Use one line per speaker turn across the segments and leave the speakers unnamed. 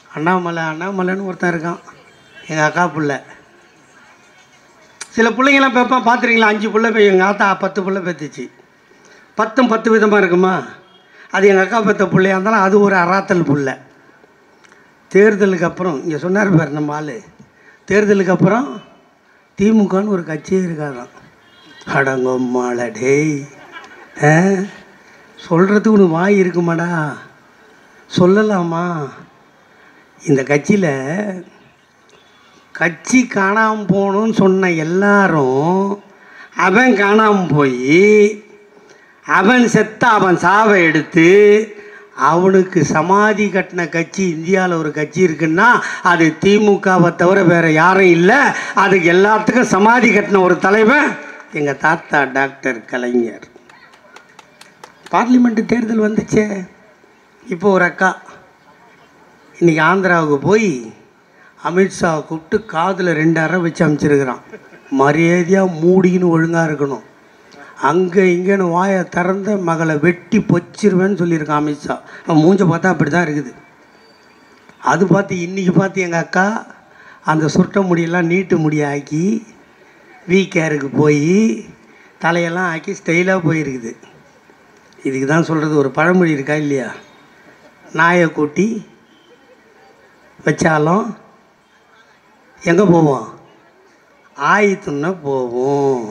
அண்ணாமலை அண்ணாமலைன்னு ஒருத்தன் இருக்கான் எங்கள் அக்கா புள்ள சில பிள்ளைங்களாம் பேப்பா பார்த்துருக்கீங்களா அஞ்சு பிள்ளை போய் எங்கள் ஆத்தா பத்து பிள்ளை பெற்றுச்சு பத்தும் பத்து விதமாக இருக்குமா அது எங்கள் அக்கா பெற்ற பிள்ளையா இருந்தாலும் அது ஒரு அராத்தல் புள்ள தேர்தலுக்கு அப்புறம் இங்கே சொன்னார் பாரு நம்ம ஆள் தேர்தலுக்கு அப்புறம் திமுகன்னு ஒரு கட்சியே இருக்காதான் அடங்கம்மாள டேய் ஆ சொல்கிறதுக்கு ஒன்று வாய் இருக்குமாடா சொல்லலாமா இந்த கட்சியில் கட்சி காணாமல் போகணும்னு சொன்ன எல்லாரும் அவன் காணாமல் போய் அவன் செத்த அவன் சாவை எடுத்து அவனுக்கு சமாதி கட்டின கட்சி இந்தியாவில் ஒரு கட்சி இருக்குன்னா அது திமுகவை தவிர வேறு யாரும் இல்லை அதுக்கு எல்லாத்துக்கும் சமாதி கட்டின ஒரு தலைவன் எங்கள் தாத்தா டாக்டர் கலைஞர் பார்லிமெண்ட் தேர்தல் வந்துச்சே இப்போ ஒரு அக்கா இன்றைக்கி ஆந்திராவுக்கு போய் அமித்ஷாவை கூப்பிட்டு காதில் ரெண்டு அறை வச்சு அமைச்சிருக்கிறான் மரியாதையாக மூடின்னு ஒழுங்காக இருக்கணும் அங்கே இங்கேன்னு வாயை திறந்த மகளை வெட்டி பொச்சிருவேன்னு சொல்லியிருக்கான் அமித்ஷா அவன் மூஞ்ச பார்த்தா அப்படி தான் இருக்குது அது பார்த்து இன்றைக்கி பார்த்து எங்கள் அக்கா அந்த சுருட்ட முடியெல்லாம் நீட்டு முடியாக்கி வி கேருக்கு போய் தலையெல்லாம் ஆக்கி ஸ்டைலாக போயிருக்குது இதுக்கு தான் சொல்கிறது ஒரு பழமொழி இருக்கா இல்லையா நாயை கூட்டி வச்சாலும் எங்கே போவோம் ஆயத்துன்னா போவோம்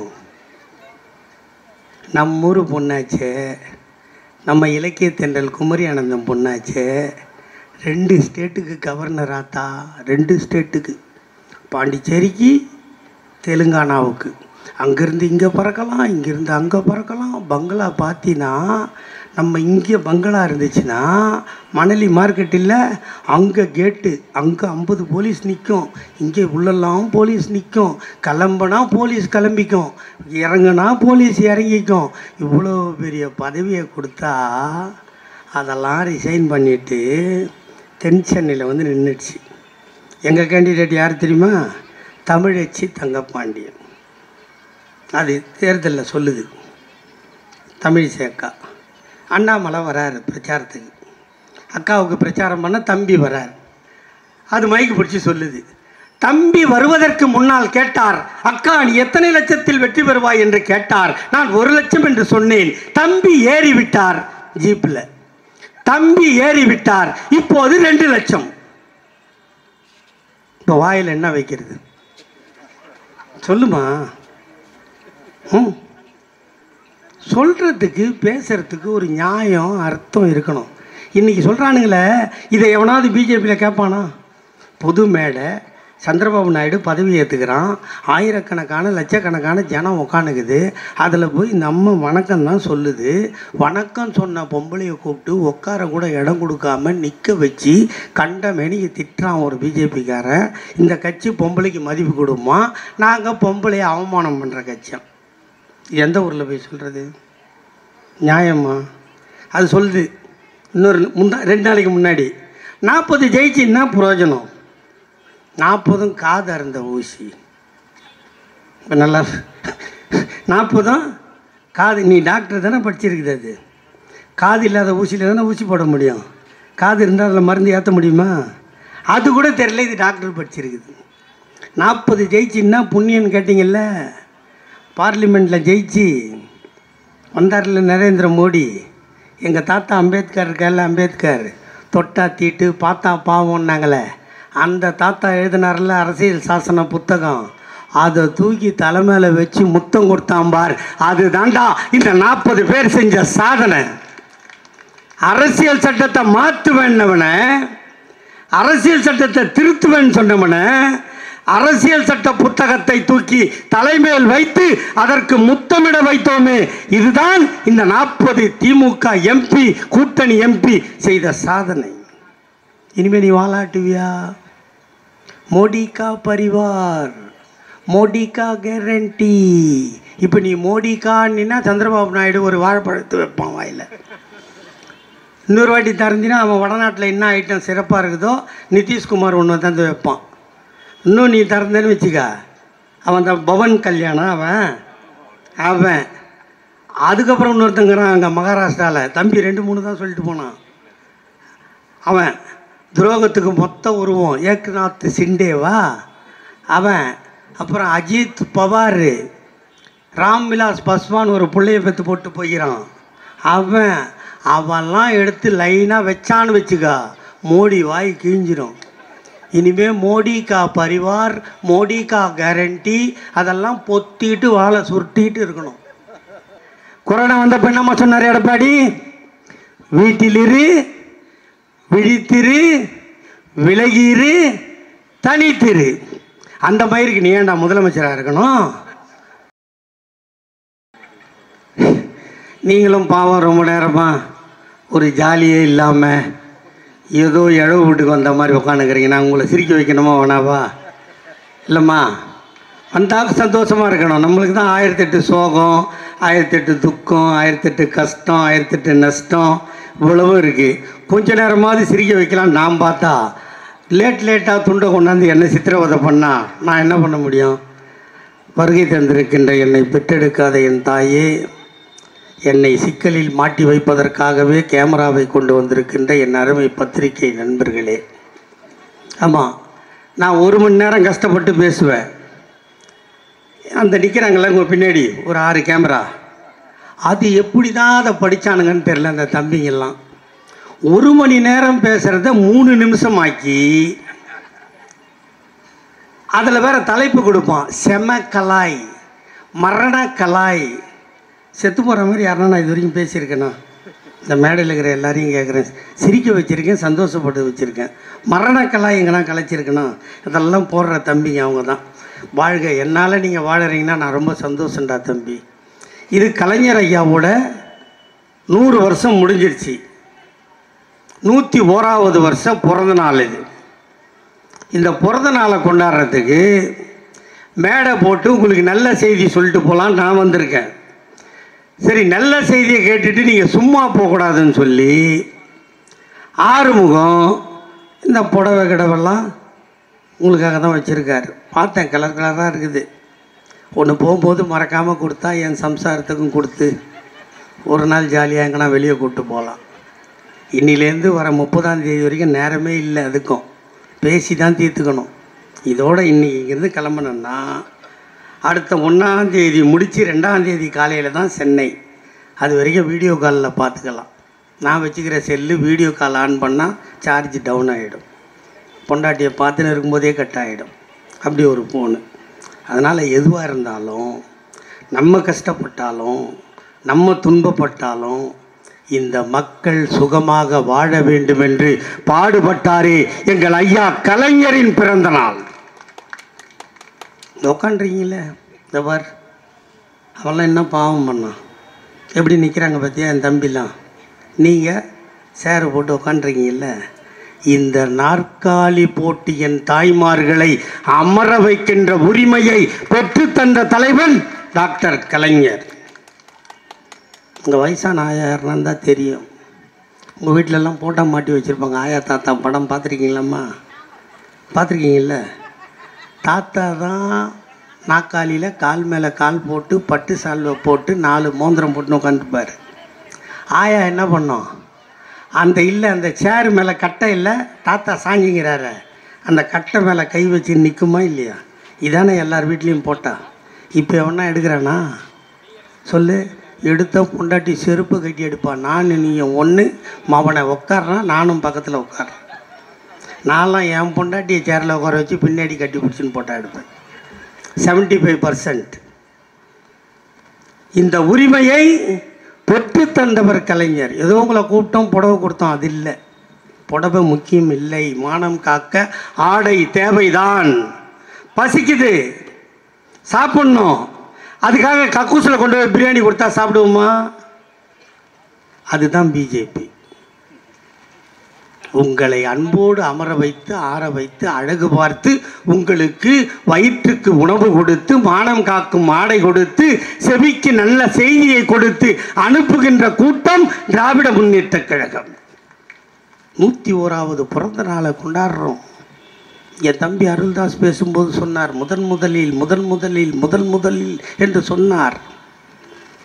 நம்ம ஊர் பொண்ணாச்சே நம்ம இலக்கிய தென்றல் குமரி ஆனந்தம் பொண்ணாச்சே ரெண்டு ஸ்டேட்டுக்கு கவர்னர் ஆத்தா ரெண்டு ஸ்டேட்டுக்கு பாண்டிச்சேரிக்கு தெலுங்கானாவுக்கு அங்கேருந்து இங்கே பறக்கலாம் இங்கேருந்து அங்கே பறக்கலாம் பங்களா பார்த்தீங்கன்னா நம்ம இங்கே பங்களா இருந்துச்சுன்னா மணலி மார்க்கெட் இல்லை அங்கே கேட்டு அங்கே ஐம்பது போலீஸ் நிற்கும் இங்கே உள்ளெல்லாம் போலீஸ் நிற்கும் கிளம்புனா போலீஸ் கிளம்பிக்கும் இறங்குனா போலீஸ் இறங்கிக்கும் இவ்வளோ பெரிய பதவியை கொடுத்தா அதெல்லாம் ரிசைன் பண்ணிவிட்டு தென் சென்னையில் வந்து நின்றுடுச்சு எங்கள் கேண்டிடேட் யார் தெரியுமா தமிழச்சி தங்கப்பாண்டியன் அது தேர்தலில் சொல்லுது தமிழிசை அக்கா அண்ணாமலை வராரு பிரச்சாரத்துக்கு அக்காவுக்கு பிரச்சாரம் பண்ண தம்பி வரார் அது மைக்கு பிடிச்சி சொல்லுது தம்பி வருவதற்கு முன்னால் கேட்டார் அக்கா நீ எத்தனை லட்சத்தில் வெற்றி பெறுவாய் என்று கேட்டார் நான் ஒரு லட்சம் என்று சொன்னேன் தம்பி ஏறி விட்டார் ஜீப்பில் தம்பி ஏறி விட்டார் இப்போது ரெண்டு லட்சம் இப்போ வாயில் என்ன வைக்கிறது சொல்லுமா ம் சொல்கிறதுக்கு பேசுகிறதுக்கு ஒரு நியாயம் அர்த்தம் இருக்கணும் இன்றைக்கி சொல்கிறானுங்களே இதை எவனாவது பிஜேபியில் கேட்பானா பொது மேடை சந்திரபாபு நாயுடு பதவி ஏற்றுக்கிறான் ஆயிரக்கணக்கான லட்சக்கணக்கான ஜனம் உக்காந்துக்குது அதில் போய் நம்ம வணக்கம் தான் சொல்லுது வணக்கம் சொன்ன பொம்பளையை கூப்பிட்டு உட்கார கூட இடம் கொடுக்காம நிற்க வச்சு கண்ட மெனிக்கு திட்டுறான் ஒரு பிஜேபிக்காரன் இந்த கட்சி பொம்பளைக்கு மதிப்பு கொடுமா நாங்கள் பொம்பளையை அவமானம் பண்ணுற கட்சியம் எந்த ஊரில் போய் சொல்கிறது நியாயமா அது சொல்லுது இன்னொரு முந்தா ரெண்டு நாளைக்கு முன்னாடி நாற்பது ஜெயிச்சுன்னா பிரயோஜனம் நாற்பதும் காது அருந்த ஊசி இப்போ நல்லா நாற்பதும் காது நீ டாக்டர் தானே படிச்சிருக்குது அது காது இல்லாத ஊசியில் தானே ஊசி போட முடியும் காது இருந்தால் அதில் மருந்து ஏற்ற முடியுமா அது கூட தெரியல இது டாக்டர் படிச்சிருக்குது நாற்பது ஜெயிச்சுன்னா புண்ணியன்னு கேட்டிங்கல்ல பார்லிமெண்ட்டில் ஜெயிச்சு வந்தார்ல நரேந்திர மோடி எங்கள் தாத்தா அம்பேத்கர் இருக்கார்ல அம்பேத்கர் தொட்டா தீட்டு பார்த்தா பாவம்னாங்களே அந்த தாத்தா எழுதினார்ல அரசியல் சாசன புத்தகம் அதை தூக்கி தலைமையில் வச்சு முத்தம் கொடுத்தான் பார் அது தாண்டா இந்த நாற்பது பேர் செஞ்ச சாதனை அரசியல் சட்டத்தை மாற்றுவேன்னவனை அரசியல் சட்டத்தை திருத்துவேன்னு சொன்னவனை அரசியல் சட்ட புத்தகத்தை தூக்கி தலைமையில் வைத்து அதற்கு முத்தமிட வைத்தோமே இதுதான் இந்த நாற்பது திமுக எம்பி கூட்டணி எம்பி செய்த சாதனை இனிமே நீ வாலாட்டுவியா மோடி கா பரிவார் மோடி கா கேரண்டி இப்போ நீ மோடி கான்னா சந்திரபாபு நாயுடு ஒரு வாழைப்பழத்தை வைப்பான் வாயில் இன்னொரு வாட்டி திறந்தினா அவன் வடநாட்டில் என்ன ஐட்டம் சிறப்பாக இருக்குதோ நிதிஷ்குமார் ஒன்று தந்து வைப்பான் இன்னும் நீ திறந்தேன்னு வச்சுக்க அவன் அந்த பவன் கல்யாணம் அவன் அவன் அதுக்கப்புறம் இன்னொருத்தங்கிறான் அங்கே மகாராஷ்டிராவில் தம்பி ரெண்டு மூணு தான் சொல்லிட்டு போனான் அவன் துரோகத்துக்கு மொத்த உருவம் ஏக்நாத் சிண்டேவா அவன் அப்புறம் அஜித் பவார் ராம்விலாஸ் பஸ்வான் ஒரு பிள்ளைய பெற்று போட்டு போகிறான் அவன் அவன்லாம் எடுத்து லைனாக வச்சான்னு வச்சுக்கா மோடி வாய் கிழிஞ்சிரும் இனிமே மோடி கா பரிவார் மோடி கா கேரண்டி அதெல்லாம் பொத்திட்டு வாழை சுருட்டிட்டு இருக்கணும் கொரோனா வந்தப்ப என்னம்மா சொன்னார் எடப்பாடி வீட்டிலிரு விழித்திரு விலகிரு தனித்திரு அந்த மயிருக்கு நீ ஏன்டா முதலமைச்சராக இருக்கணும் நீங்களும் பாவம் ரொம்ப நேரமா ஒரு ஜாலியே இல்லாமல் ஏதோ இழவு வீட்டுக்கு வந்த மாதிரி உட்காந்துக்கிறீங்க நான் உங்களை சிரிக்க வைக்கணுமா வேணாவா இல்லைம்மா வந்தால் சந்தோஷமாக இருக்கணும் நம்மளுக்கு தான் ஆயிரத்தெட்டு சோகம் ஆயிரத்தெட்டு துக்கம் ஆயிரத்தெட்டு கஷ்டம் ஆயிரத்தெட்டு நஷ்டம் இவ்வளவு இருக்குது கொஞ்ச நேரமாவது சிரிக்க வைக்கலாம் நான் பார்த்தா லேட் லேட்டாக துண்டை கொண்டாந்து என்னை சித்திரவதை பண்ணா நான் என்ன பண்ண முடியும் வருகை தந்திருக்கின்ற என்னை பெற்றெடுக்காத என் தாயே என்னை சிக்கலில் மாட்டி வைப்பதற்காகவே கேமராவை கொண்டு வந்திருக்கின்ற என் அருமை பத்திரிகை நண்பர்களே ஆமாம் நான் ஒரு மணி நேரம் கஷ்டப்பட்டு பேசுவேன் அந்த நிற்கிறாங்கள உங்கள் பின்னாடி ஒரு ஆறு கேமரா அது எப்படி தான் அதை படித்தானுங்கன்னு தெரில அந்த தம்பிங்கெல்லாம் ஒரு மணி நேரம் பேசுகிறத மூணு நிமிஷம் ஆக்கி அதில் வேற தலைப்பு கொடுப்பான் செம கலாய் மரண கலாய் செத்து போகிற மாதிரி யாருன்னா நான் இது வரைக்கும் பேசியிருக்கேனா இந்த மேடையில் இருக்கிற எல்லாரையும் கேட்குறேன் சிரிக்க வச்சுருக்கேன் சந்தோஷப்பட்டு வச்சுருக்கேன் மரண கலாய் எங்கன்னா கலைச்சிருக்கேனா இதெல்லாம் போடுற தம்பிங்க அவங்க தான் வாழ்க என்னால் நீங்கள் வாழறீங்கன்னா நான் ரொம்ப சந்தோஷம்டா தம்பி இது கலைஞர் ஐயாவோட நூறு வருஷம் முடிஞ்சிருச்சு நூற்றி ஓராவது வருஷம் பிறந்த நாள் இது இந்த பிறந்த நாளை கொண்டாடுறதுக்கு மேடை போட்டு உங்களுக்கு நல்ல செய்தி சொல்லிட்டு போகலான்னு நான் வந்திருக்கேன் சரி நல்ல செய்தியை கேட்டுட்டு நீங்கள் சும்மா போகக்கூடாதுன்னு சொல்லி ஆறுமுகம் இந்த புடவை கிடவெல்லாம் உங்களுக்காக தான் வச்சுருக்காரு பார்த்தேன் கலர் கலராக இருக்குது ஒன்று போகும்போது மறக்காமல் கொடுத்தா என் சம்சாரத்துக்கும் கொடுத்து ஒரு நாள் ஜாலியாக எங்கன்னா வெளியே கூப்பிட்டு போகலாம் இன்னிலேருந்து வர முப்பதாம் தேதி வரைக்கும் நேரமே இல்லை அதுக்கும் பேசி தான் தீர்த்துக்கணும் இதோட இன்னைக்கு இங்கேருந்து கிளம்பணுன்னா அடுத்த ஒன்றாம் தேதி முடித்து ரெண்டாம் தேதி காலையில் தான் சென்னை அது வரைக்கும் வீடியோ காலில் பார்த்துக்கலாம் நான் வச்சுக்கிற செல்லு வீடியோ கால் ஆன் பண்ணால் சார்ஜ் டவுன் ஆகிடும் பொண்டாட்டியை பார்த்துன்னு இருக்கும்போதே கட் ஆகிடும் அப்படி ஒரு ஃபோனு அதனால் எதுவாக இருந்தாலும் நம்ம கஷ்டப்பட்டாலும் நம்ம துன்பப்பட்டாலும் இந்த மக்கள் சுகமாக வாழ வேண்டும் என்று பாடுபட்டாரே எங்கள் ஐயா கலைஞரின் பிறந்த நாள் உட்காண்றீங்களே இந்த பார் அவெல்லாம் என்ன பாவம் பண்ணான் எப்படி நிற்கிறாங்க பார்த்தியா என் தம்பிலாம் நீங்கள் சேரை போட்டு உட்காண்றீங்கல்ல இந்த நாற்காலி போட்டி என் தாய்மார்களை அமர வைக்கின்ற உரிமையை பெற்றுத்தந்த தலைவன் டாக்டர் கலைஞர் உங்கள் வயசான ஆயா யாருன்னு தான் தெரியும் உங்கள் வீட்டிலலாம் போட்டோ மாட்டி வச்சுருப்பாங்க ஆயா தாத்தா படம் பார்த்துருக்கீங்களாம்மா பார்த்துருக்கீங்கல்ல தாத்தா தான் நாக்காலியில் கால் மேலே கால் போட்டு பட்டு சால்வை போட்டு நாலு மோந்திரம் போட்டுன்னு உட்காந்துப்பார் ஆயா என்ன பண்ணோம் அந்த இல்லை அந்த சேர் மேலே கட்டை இல்லை தாத்தா சாஞ்சிங்கிறாரு அந்த கட்டை மேலே கை வச்சு நிற்குமா இல்லையா இதானே எல்லார் வீட்லேயும் போட்டா இப்போ எவனா எடுக்கிறானா சொல்லு எடுத்த பொண்டாட்டி செருப்பு கட்டி எடுப்பான் நான் நீங்கள் ஒன்று மவனை உட்காடுறான் நானும் பக்கத்தில் உட்காடுறேன் நான்லாம் என் பொண்டாட்டியை சேரில் உட்கார வச்சு பின்னாடி கட்டி பிடிச்சின்னு போட்டா எடுப்பேன் செவன்ட்டி ஃபைவ் பர்சன்ட் இந்த உரிமையை பெற்று தந்தவர் கலைஞர் ஏதோ உங்களை கூப்பிட்டோம் புடவை கொடுத்தோம் அது இல்லை புடவை முக்கியம் இல்லை மானம் காக்க ஆடை தேவைதான் பசிக்குது சாப்பிட்ணும் அதுக்காக கக்கூசில் கொண்டு போய் பிரியாணி கொடுத்தா சாப்பிடுவோமா அதுதான் பிஜேபி உங்களை அன்போடு அமர வைத்து ஆற வைத்து அழகு பார்த்து உங்களுக்கு வயிற்றுக்கு உணவு கொடுத்து மானம் காக்கும் ஆடை கொடுத்து செவிக்கு நல்ல செய்தியை கொடுத்து அனுப்புகின்ற கூட்டம் திராவிட முன்னேற்ற கழகம் நூற்றி ஓராவது பிறந்த நாளை கொண்டாடுறோம் என் தம்பி அருள்தாஸ் பேசும்போது சொன்னார் முதன் முதலில் முதன் முதலில் முதன் முதலில் என்று சொன்னார்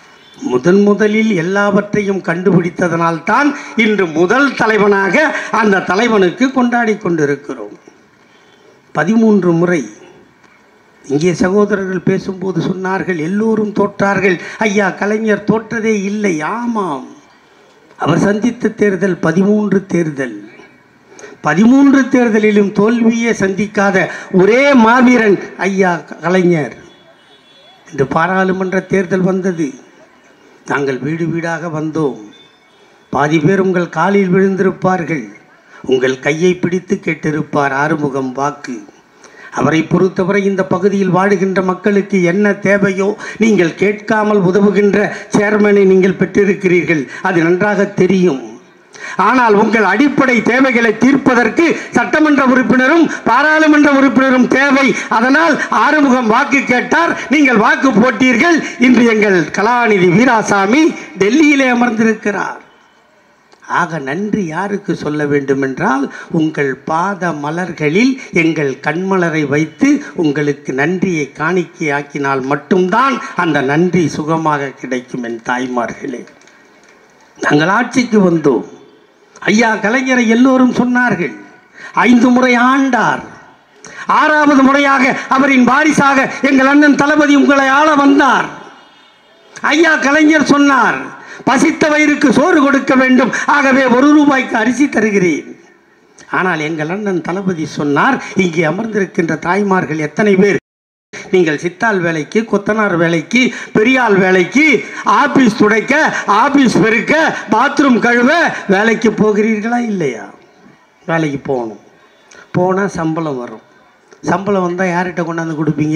முதன் முதலில் எல்லாவற்றையும் கண்டுபிடித்ததனால்தான் இன்று முதல் தலைவனாக அந்த தலைவனுக்கு கொண்டாடி கொண்டிருக்கிறோம் பதிமூன்று முறை இங்கே சகோதரர்கள் பேசும்போது சொன்னார்கள் எல்லோரும் தோற்றார்கள் ஐயா கலைஞர் தோற்றதே இல்லை ஆமாம் அவர் சந்தித்த தேர்தல் பதிமூன்று தேர்தல் பதிமூன்று தேர்தலிலும் தோல்வியே சந்திக்காத ஒரே மாவீரன் ஐயா கலைஞர் இந்த பாராளுமன்ற தேர்தல் வந்தது நாங்கள் வீடு வீடாக வந்தோம் பாதி பேர் உங்கள் காலில் விழுந்திருப்பார்கள் உங்கள் கையை பிடித்து கேட்டிருப்பார் ஆறுமுகம் வாக்கு அவரை பொறுத்தவரை இந்த பகுதியில் வாழுகின்ற மக்களுக்கு என்ன தேவையோ நீங்கள் கேட்காமல் உதவுகின்ற சேர்மனை நீங்கள் பெற்றிருக்கிறீர்கள் அது நன்றாக தெரியும் ஆனால் உங்கள் அடிப்படை தேவைகளை தீர்ப்பதற்கு சட்டமன்ற உறுப்பினரும் பாராளுமன்ற உறுப்பினரும் தேவை அதனால் ஆறுமுகம் வாக்கு கேட்டார் நீங்கள் வாக்கு போட்டீர்கள் இன்று எங்கள் கலாநிதி வீராசாமி டெல்லியிலே அமர்ந்திருக்கிறார் ஆக நன்றி யாருக்கு சொல்ல வேண்டுமென்றால் உங்கள் பாத மலர்களில் எங்கள் கண்மலரை வைத்து உங்களுக்கு நன்றியை காணிக்கையாக்கினால் மட்டும்தான் அந்த நன்றி சுகமாக கிடைக்கும் என் தாய்மார்களே நாங்கள் ஆட்சிக்கு வந்தோம் ஐயா கலைஞரை எல்லோரும் சொன்னார்கள் ஐந்து முறை ஆண்டார் ஆறாவது முறையாக அவரின் வாரிசாக எங்கள் அண்ணன் தளபதி உங்களை ஆள வந்தார் ஐயா கலைஞர் சொன்னார் பசித்த வயிறுக்கு சோறு கொடுக்க வேண்டும் ஆகவே ஒரு ரூபாய்க்கு அரிசி தருகிறேன் ஆனால் எங்கள் அண்ணன் தளபதி சொன்னார் இங்கே அமர்ந்திருக்கின்ற தாய்மார்கள் எத்தனை பேர் நீங்கள் சித்தாள் வேலைக்கு கொத்தனார் வேலைக்கு பெரியாள் வேலைக்கு ஆபீஸ் துடைக்க ஆபீஸ் பெருக்க பாத்ரூம் கழுவ வேலைக்கு போகிறீர்களா இல்லையா வேலைக்கு போகணும் போனால் சம்பளம் வரும் சம்பளம் வந்தால் யார்கிட்ட கொண்டாந்து கொடுப்பீங்க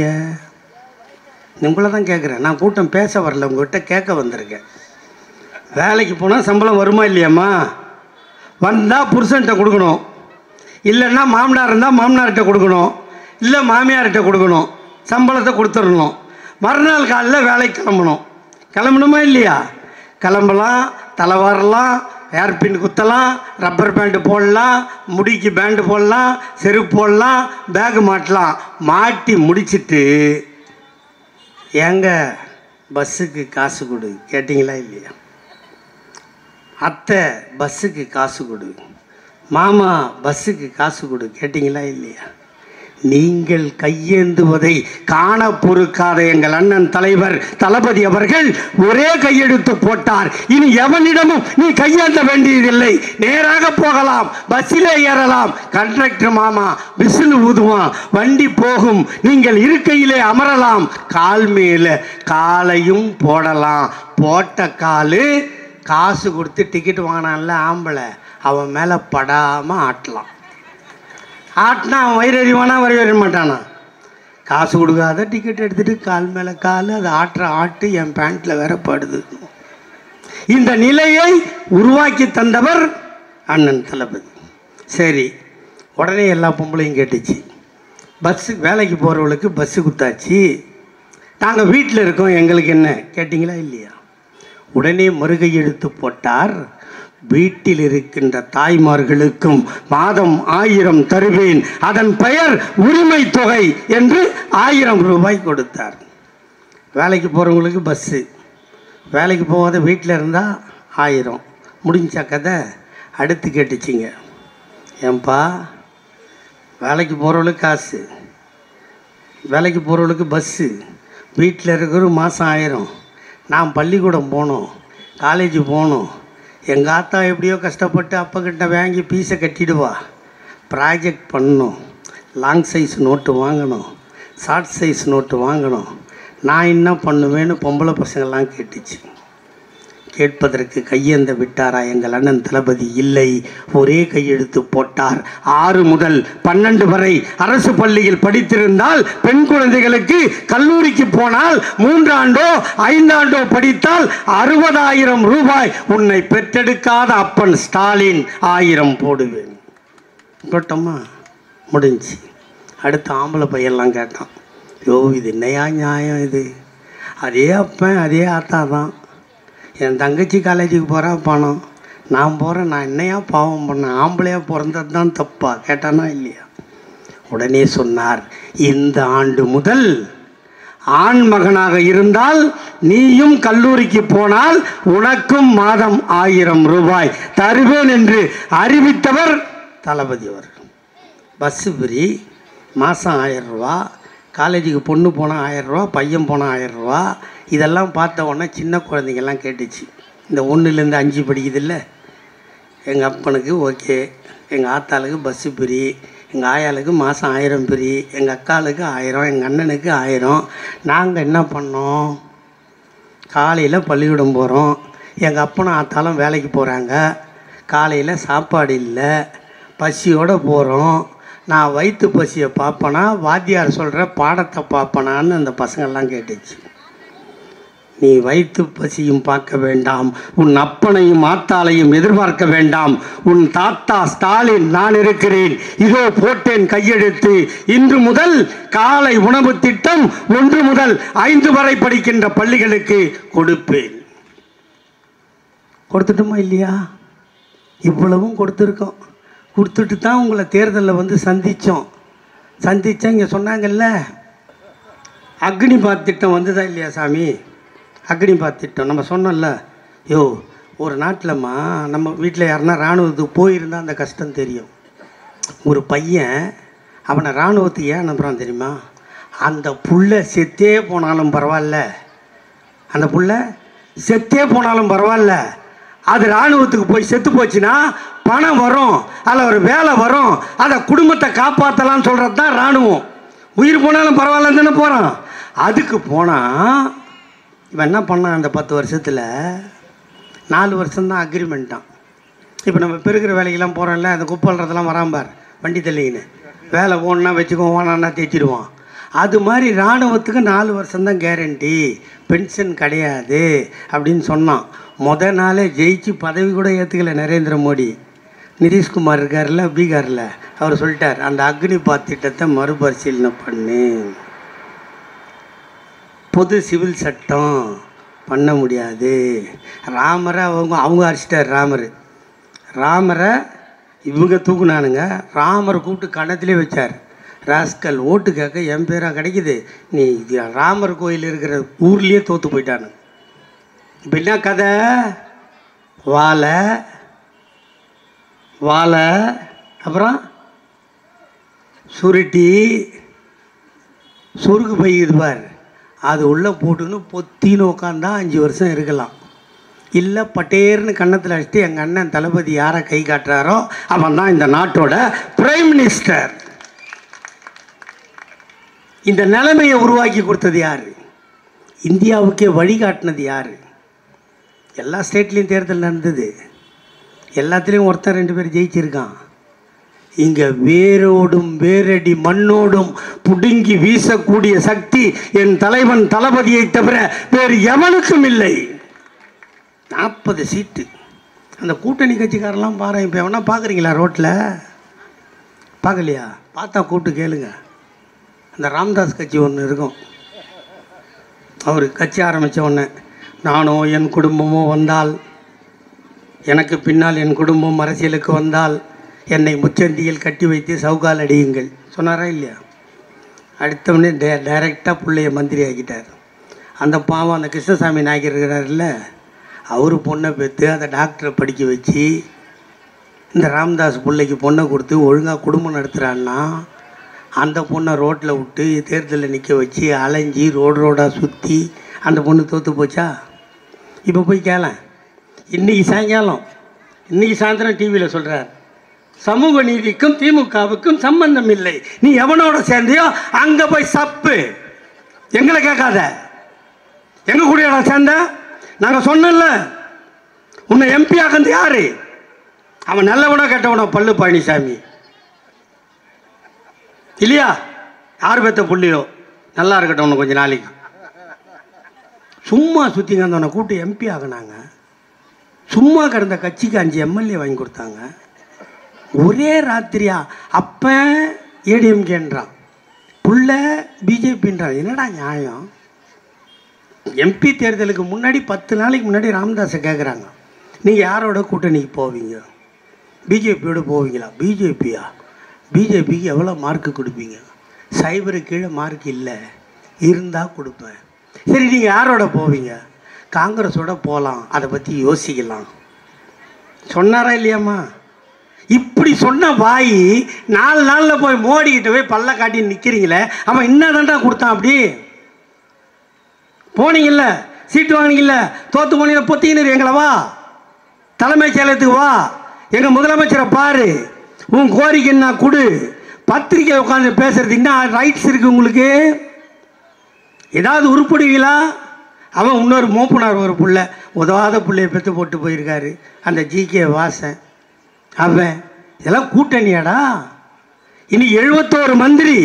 உங்களை தான் கேட்குறேன் நான் கூட்டம் பேச வரல உங்கள்கிட்ட கேட்க வந்திருக்கேன் வேலைக்கு போனால் சம்பளம் வருமா இல்லையாம்மா வந்தால் புருஷன்கிட்ட கொடுக்கணும் இல்லைன்னா மாமனார் இருந்தால் மாமனார்கிட்ட கொடுக்கணும் இல்லை மாமியார்கிட்ட கொடுக்கணும் சம்பளத்தை கொடுத்துடணும் மறுநாள் காலையில் வேலைக்கு கிளம்பணும் கிளம்பணுமா இல்லையா கிளம்பலாம் தலை வரலாம் ஏர்பின் குத்தலாம் ரப்பர் பேண்டு போடலாம் முடிக்கு பேண்டு போடலாம் செருப்பு போடலாம் பேகு மாட்டலாம் மாட்டி முடிச்சிட்டு ஏங்க பஸ்ஸுக்கு காசு கொடு கேட்டிங்களா இல்லையா அத்தை பஸ்ஸுக்கு காசு கொடு மாமா பஸ்ஸுக்கு காசு கொடு கேட்டிங்களா இல்லையா நீங்கள் கையேந்துவதை காண பொறுக்காத எங்கள் அண்ணன் தலைவர் தளபதி அவர்கள் ஒரே கையெடுத்து போட்டார் இனி எவனிடமும் நீ கையேந்த வேண்டியதில்லை நேராக போகலாம் பஸ்ஸிலே ஏறலாம் கண்டக்டர் மாமா விசில் ஊதுவான் வண்டி போகும் நீங்கள் இருக்கையிலே அமரலாம் கால் மேலே காலையும் போடலாம் போட்ட காலு காசு கொடுத்து டிக்கெட் வாங்கினான்ல ஆம்பளை அவன் மேலே படாமல் ஆட்டலாம் ஆட்டினா அவன் வயிறு எறிவானா வயிறு எறிய மாட்டானா காசு கொடுக்காத டிக்கெட் எடுத்துட்டு கால் மேலே கால் அது ஆட்டுற ஆட்டு என் பேண்ட்டில் வேற படுது இந்த நிலையை உருவாக்கி தந்தவர் அண்ணன் தளபதி சரி உடனே எல்லா பொம்பளையும் கேட்டுச்சு பஸ்ஸு வேலைக்கு போகிறவங்களுக்கு பஸ்ஸு குத்தாச்சு நாங்கள் வீட்டில் இருக்கோம் எங்களுக்கு என்ன கேட்டிங்களா இல்லையா உடனே மறுகை எடுத்து போட்டார் வீட்டில் இருக்கின்ற தாய்மார்களுக்கும் மாதம் ஆயிரம் தருவேன் அதன் பெயர் உரிமை தொகை என்று ஆயிரம் ரூபாய் கொடுத்தார் வேலைக்கு போகிறவங்களுக்கு பஸ்ஸு வேலைக்கு போகாத வீட்டில் இருந்தால் ஆயிரம் முடிஞ்சா கதை அடுத்து கேட்டுச்சிங்க ஏன்பா வேலைக்கு போகிறவங்களுக்கு காசு வேலைக்கு போகிறவங்களுக்கு பஸ்ஸு வீட்டில் இருக்கிற மாதம் ஆயிரம் நான் பள்ளிக்கூடம் போகணும் காலேஜ் போகணும் எங்கள் ஆத்தா எப்படியோ கஷ்டப்பட்டு அப்பக்கிட்ட வாங்கி பீஸை கட்டிடுவா ப்ராஜெக்ட் பண்ணணும் லாங் சைஸ் நோட்டு வாங்கணும் ஷார்ட் சைஸ் நோட்டு வாங்கணும் நான் என்ன பண்ணுவேன்னு பொம்பளை பசங்கள்லாம் கேட்டுச்சு கேட்பதற்கு கையேந்த விட்டாரா எங்கள் அண்ணன் தளபதி இல்லை ஒரே கையெழுத்து போட்டார் ஆறு முதல் பன்னெண்டு வரை அரசு பள்ளியில் படித்திருந்தால் பெண் குழந்தைகளுக்கு கல்லூரிக்கு போனால் மூன்றாண்டோ ஐந்தாண்டோ படித்தால் அறுபதாயிரம் ரூபாய் உன்னை பெற்றெடுக்காத அப்பன் ஸ்டாலின் ஆயிரம் போடுவேன் போட்டோமா முடிஞ்சு அடுத்த ஆம்பளை பையன்லாம் கேட்டான் யோ இது என்னையா நியாயம் இது அதே அப்பன் அதே ஆத்தா தான் என் தங்கச்சி காலேஜுக்கு போகிறா பணம் நான் போகிறேன் நான் என்னையா பாவம் பண்ணேன் ஆம்பளையா பிறந்தது தான் தப்பா கேட்டானா இல்லையா உடனே சொன்னார் இந்த ஆண்டு முதல் ஆண் மகனாக இருந்தால் நீயும் கல்லூரிக்கு போனால் உனக்கும் மாதம் ஆயிரம் ரூபாய் தருவேன் என்று அறிவித்தவர் தளபதி அவர் பஸ்ஸு ஃப்ரீ மாதம் ஆயிரம் ரூபா காலேஜுக்கு பொண்ணு போனால் ஆயிரம் ரூபா பையன் போனால் ஆயிரம் ரூபா இதெல்லாம் பார்த்த உடனே சின்ன குழந்தைங்கெல்லாம் கேட்டுச்சு இந்த ஒன்றுலேருந்து அஞ்சு படிக்குதுல்ல எங்கள் அப்பனுக்கு ஓகே எங்கள் ஆத்தாளுக்கு பஸ்ஸு ஃப்ரீ எங்கள் ஆயாளுக்கு மாதம் ஆயிரம் ஃப்ரீ எங்கள் அக்காளுக்கு ஆயிரம் எங்கள் அண்ணனுக்கு ஆயிரம் நாங்கள் என்ன பண்ணோம் காலையில் பள்ளிக்கூடம் போகிறோம் எங்கள் அப்பனும் ஆத்தாலும் வேலைக்கு போகிறாங்க காலையில் சாப்பாடு இல்லை பசியோடு போகிறோம் நான் வயிற்று பசியை பார்ப்பனா வாத்தியார் சொல்கிற பாடத்தை பார்ப்பனான்னு அந்த பசங்கள்லாம் கேட்டுச்சு நீ வயிற்று பசியும் பார்க்க வேண்டாம் உன் அப்பனையும் ஆத்தாளையும் எதிர்பார்க்க வேண்டாம் உன் தாத்தா ஸ்டாலின் நான் இருக்கிறேன் இதோ போட்டேன் கையெழுத்து இன்று முதல் காலை உணவு திட்டம் ஒன்று முதல் ஐந்து வரை படிக்கின்ற பள்ளிகளுக்கு கொடுப்பேன் கொடுத்துட்டோமா இல்லையா இவ்வளவும் கொடுத்துருக்கோம் கொடுத்துட்டு தான் உங்களை தேர்தலில் வந்து சந்தித்தோம் சந்தித்தா இங்கே சொன்னாங்கல்ல அக்னிபாத் திட்டம் வந்ததா இல்லையா சாமி அக்னிபாத் திட்டம் நம்ம சொன்னோம்ல யோ ஒரு நாட்டிலம்மா நம்ம வீட்டில் யாருன்னா இராணுவத்துக்கு போயிருந்தால் அந்த கஷ்டம் தெரியும் ஒரு பையன் அவனை இராணுவத்துக்கு ஏன் அனுப்புகிறான் தெரியுமா அந்த புள்ள செத்தே போனாலும் பரவாயில்ல அந்த புள்ள செத்தே போனாலும் பரவாயில்ல அது இராணுவத்துக்கு போய் செத்து போச்சுன்னா பணம் வரும் அதில் ஒரு வேலை வரும் அதை குடும்பத்தை காப்பாற்றலாம்னு சொல்கிறது தான் இராணுவம் உயிர் போனாலும் பரவாயில்லன்னு தானே போகிறான் அதுக்கு போனால் இவன் என்ன பண்ணான் அந்த பத்து வருஷத்தில் நாலு வருஷம்தான் அக்ரிமெண்ட்டான் இப்போ நம்ம பெருக்கிற வேலைக்கெல்லாம் போகிறோம்ல அந்த குப்பல்றதெல்லாம் வராம பார் வண்டி தள்ளிக்கின்னு வேலை ஓடனா வச்சுக்கோ ஓனான்னா தேய்ச்சிடுவான் அது மாதிரி இராணுவத்துக்கு நாலு வருஷம்தான் கேரண்டி பென்ஷன் கிடையாது அப்படின்னு சொன்னான் முத நாளே ஜெயிச்சு பதவி கூட ஏற்றுக்கல நரேந்திர மோடி நிதிஷ்குமார் இருக்கார்ல பீகாரில் அவர் சொல்லிட்டார் அந்த அக்னிபாத் திட்டத்தை மறுபரிசீலனை பண்ணு பொது சிவில் சட்டம் பண்ண முடியாது ராமரை அவங்க அவங்க அடிச்சிட்டார் ராமர் ராமரை இவங்க தூக்குனானுங்க ராமரை கூப்பிட்டு கணத்திலே வச்சார் ராஸ்கல் ஓட்டு கேட்க என் பேரா கிடைக்குது நீ இது ராமர் கோயில் இருக்கிற ஊர்லேயே தோற்று போயிட்டானு இப்போ என்ன கதை வாழை வாழை அப்புறம் சுருட்டி சுருக்கு பைக்குது பார் அது உள்ளே போட்டுன்னு பொத்தின்னு உட்காந்தா அஞ்சு வருஷம் இருக்கலாம் இல்லை பட்டேர்னு கன்னத்தில் அடிச்சுட்டு எங்கள் அண்ணன் தளபதி யாரை கை காட்டுறாரோ அவன் தான் இந்த நாட்டோட பிரைம் மினிஸ்டர் இந்த நிலைமையை உருவாக்கி கொடுத்தது யார் இந்தியாவுக்கே வழிகாட்டினது யார் எல்லா ஸ்டேட்லேயும் தேர்தல் நடந்தது எல்லாத்துலேயும் ஒருத்தன் ரெண்டு பேர் ஜெயிச்சிருக்கான் இங்கே வேரோடும் வேரடி மண்ணோடும் புடுங்கி வீசக்கூடிய சக்தி என் தலைவன் தளபதியை தவிர வேறு எவனுக்கும் இல்லை நாற்பது சீட்டு அந்த கூட்டணி கட்சிக்காரெல்லாம் பாரு இப்போ எவனா பார்க்குறீங்களா ரோட்டில் பார்க்கலையா பார்த்தா கூப்பிட்டு கேளுங்க அந்த ராம்தாஸ் கட்சி ஒன்று இருக்கும் அவர் கட்சி ஆரம்பித்த உடனே நானோ என் குடும்பமோ வந்தால் எனக்கு பின்னால் என் குடும்பம் அரசியலுக்கு வந்தால் என்னை முச்சந்தியில் கட்டி வைத்து சவுகால் அடியுங்கள் சொன்னாரா இல்லையா அடுத்தவனே டே டைரெக்டாக பிள்ளைய மந்திரி ஆக்கிட்டார் அந்த பாவம் அந்த கிருஷ்ணசாமி நாயக்கர் இருக்கிறாருல்ல அவர் பொண்ணை பெற்று அந்த டாக்டரை படிக்க வச்சு இந்த ராம்தாஸ் பிள்ளைக்கு பொண்ணை கொடுத்து ஒழுங்காக குடும்பம் நடத்துகிறான்னா அந்த பொண்ணை ரோட்டில் விட்டு தேர்தலில் நிற்க வச்சு அலைஞ்சி ரோடு ரோடாக சுற்றி அந்த பொண்ணு தோற்று போச்சா இப்போ போய் கேள இன்னைக்கு சாயங்காலம் இன்னைக்கு சாயந்தரம் டிவியில் சொல்கிறார் சமூக நீதிக்கும் திமுகவுக்கும் சம்பந்தம் இல்லை நீ எவனோட சேர்ந்தியோ அங்கே போய் சப்பு எங்களை கேட்காத எங்க கூடயடா சேர்ந்த நாங்கள் சொன்னோம்ல உன்னை எம்பி ஆக்குறது யாரு அவன் நல்லவனோ கெட்டவனோ பல்லு பழனிசாமி இல்லையா யார் பெத்த புள்ளியோ நல்லா இருக்கட்டும் உனக்கு கொஞ்ச நாளைக்கு சும்மா சுற்றிங்க அந்த கூட்டு எம்பி ஆகினாங்க சும்மா கிடந்த கட்சிக்கு அஞ்சு எம்எல்ஏ வாங்கி கொடுத்தாங்க ஒரே ராத்திரியா அப்போ ஏடிஎம்கேன்றான் புள்ள பிஜேபின்றான் என்னடா நியாயம் எம்பி தேர்தலுக்கு முன்னாடி பத்து நாளைக்கு முன்னாடி ராமதாஸை கேட்குறாங்க நீங்கள் யாரோட கூட்டணிக்கு போவீங்க பிஜேபியோட போவீங்களா பிஜேபியா பிஜேபிக்கு எவ்வளோ மார்க்கு கொடுப்பீங்க சைபரு கீழே மார்க் இல்லை இருந்தால் கொடுப்பேன் சரி நீங்கள் யாரோட போவீங்க காங்கிரஸோட போகலாம் அதை பற்றி யோசிக்கலாம் சொன்னாரா இல்லையாம்மா இப்படி சொன்ன வாய் நாலு நாளில் போய் மோடிக்கிட்ட போய் பல்ல காட்டி நிற்கிறீங்களே அவன் என்ன தாண்டா கொடுத்தான் அப்படி போனீங்கல்ல சீட்டு வாங்கினீங்கல்ல தோத்து போனீங்க பொத்திக்கின்னு எங்களை வா தலைமைச் செயலகத்துக்கு வா எங்கள் முதலமைச்சரை பாரு உன் கோரிக்கை என்ன கொடு பத்திரிக்கை உட்காந்து பேசுறது என்ன ரைட்ஸ் இருக்கு உங்களுக்கு ஏதாவது உருப்படுவீங்களா அவன் இன்னொரு மோப்பனார் ஒரு புள்ள உதவாத புள்ளைய பெற்று போட்டு போயிருக்காரு அந்த ஜிகே வாசன் அவன் இதெல்லாம் கூட்டணியாடா இனி எழுபத்தோரு மந்திரி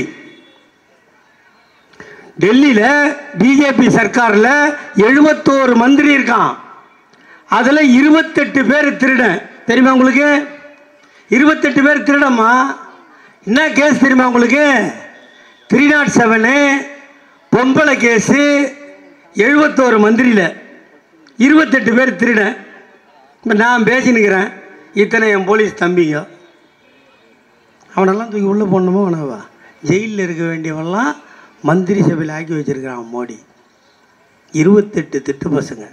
டெல்லியில் பிஜேபி சர்க்காரில் எழுபத்தோரு மந்திரி இருக்கான் அதில் இருபத்தெட்டு பேர் திருடன் தெரியுமா உங்களுக்கு இருபத்தெட்டு பேர் திருடம்மா என்ன கேஸ் தெரியுமா உங்களுக்கு த்ரீ நாட் செவனு பொம்பளை கேஸு எழுபத்தோரு மந்திரியில் இருபத்தெட்டு பேர் திருடன் இப்போ நான் பேசினுக்கிறேன் இத்தனை என் போலீஸ் தம்பிங்க அவனெல்லாம் தூக்கி உள்ளே போடணுமோ அவனவா ஜெயிலில் இருக்க வேண்டியவன்லாம் மந்திரி சபையில் ஆக்கி வச்சிருக்கிறான் மோடி இருபத்தெட்டு திட்டு பசங்க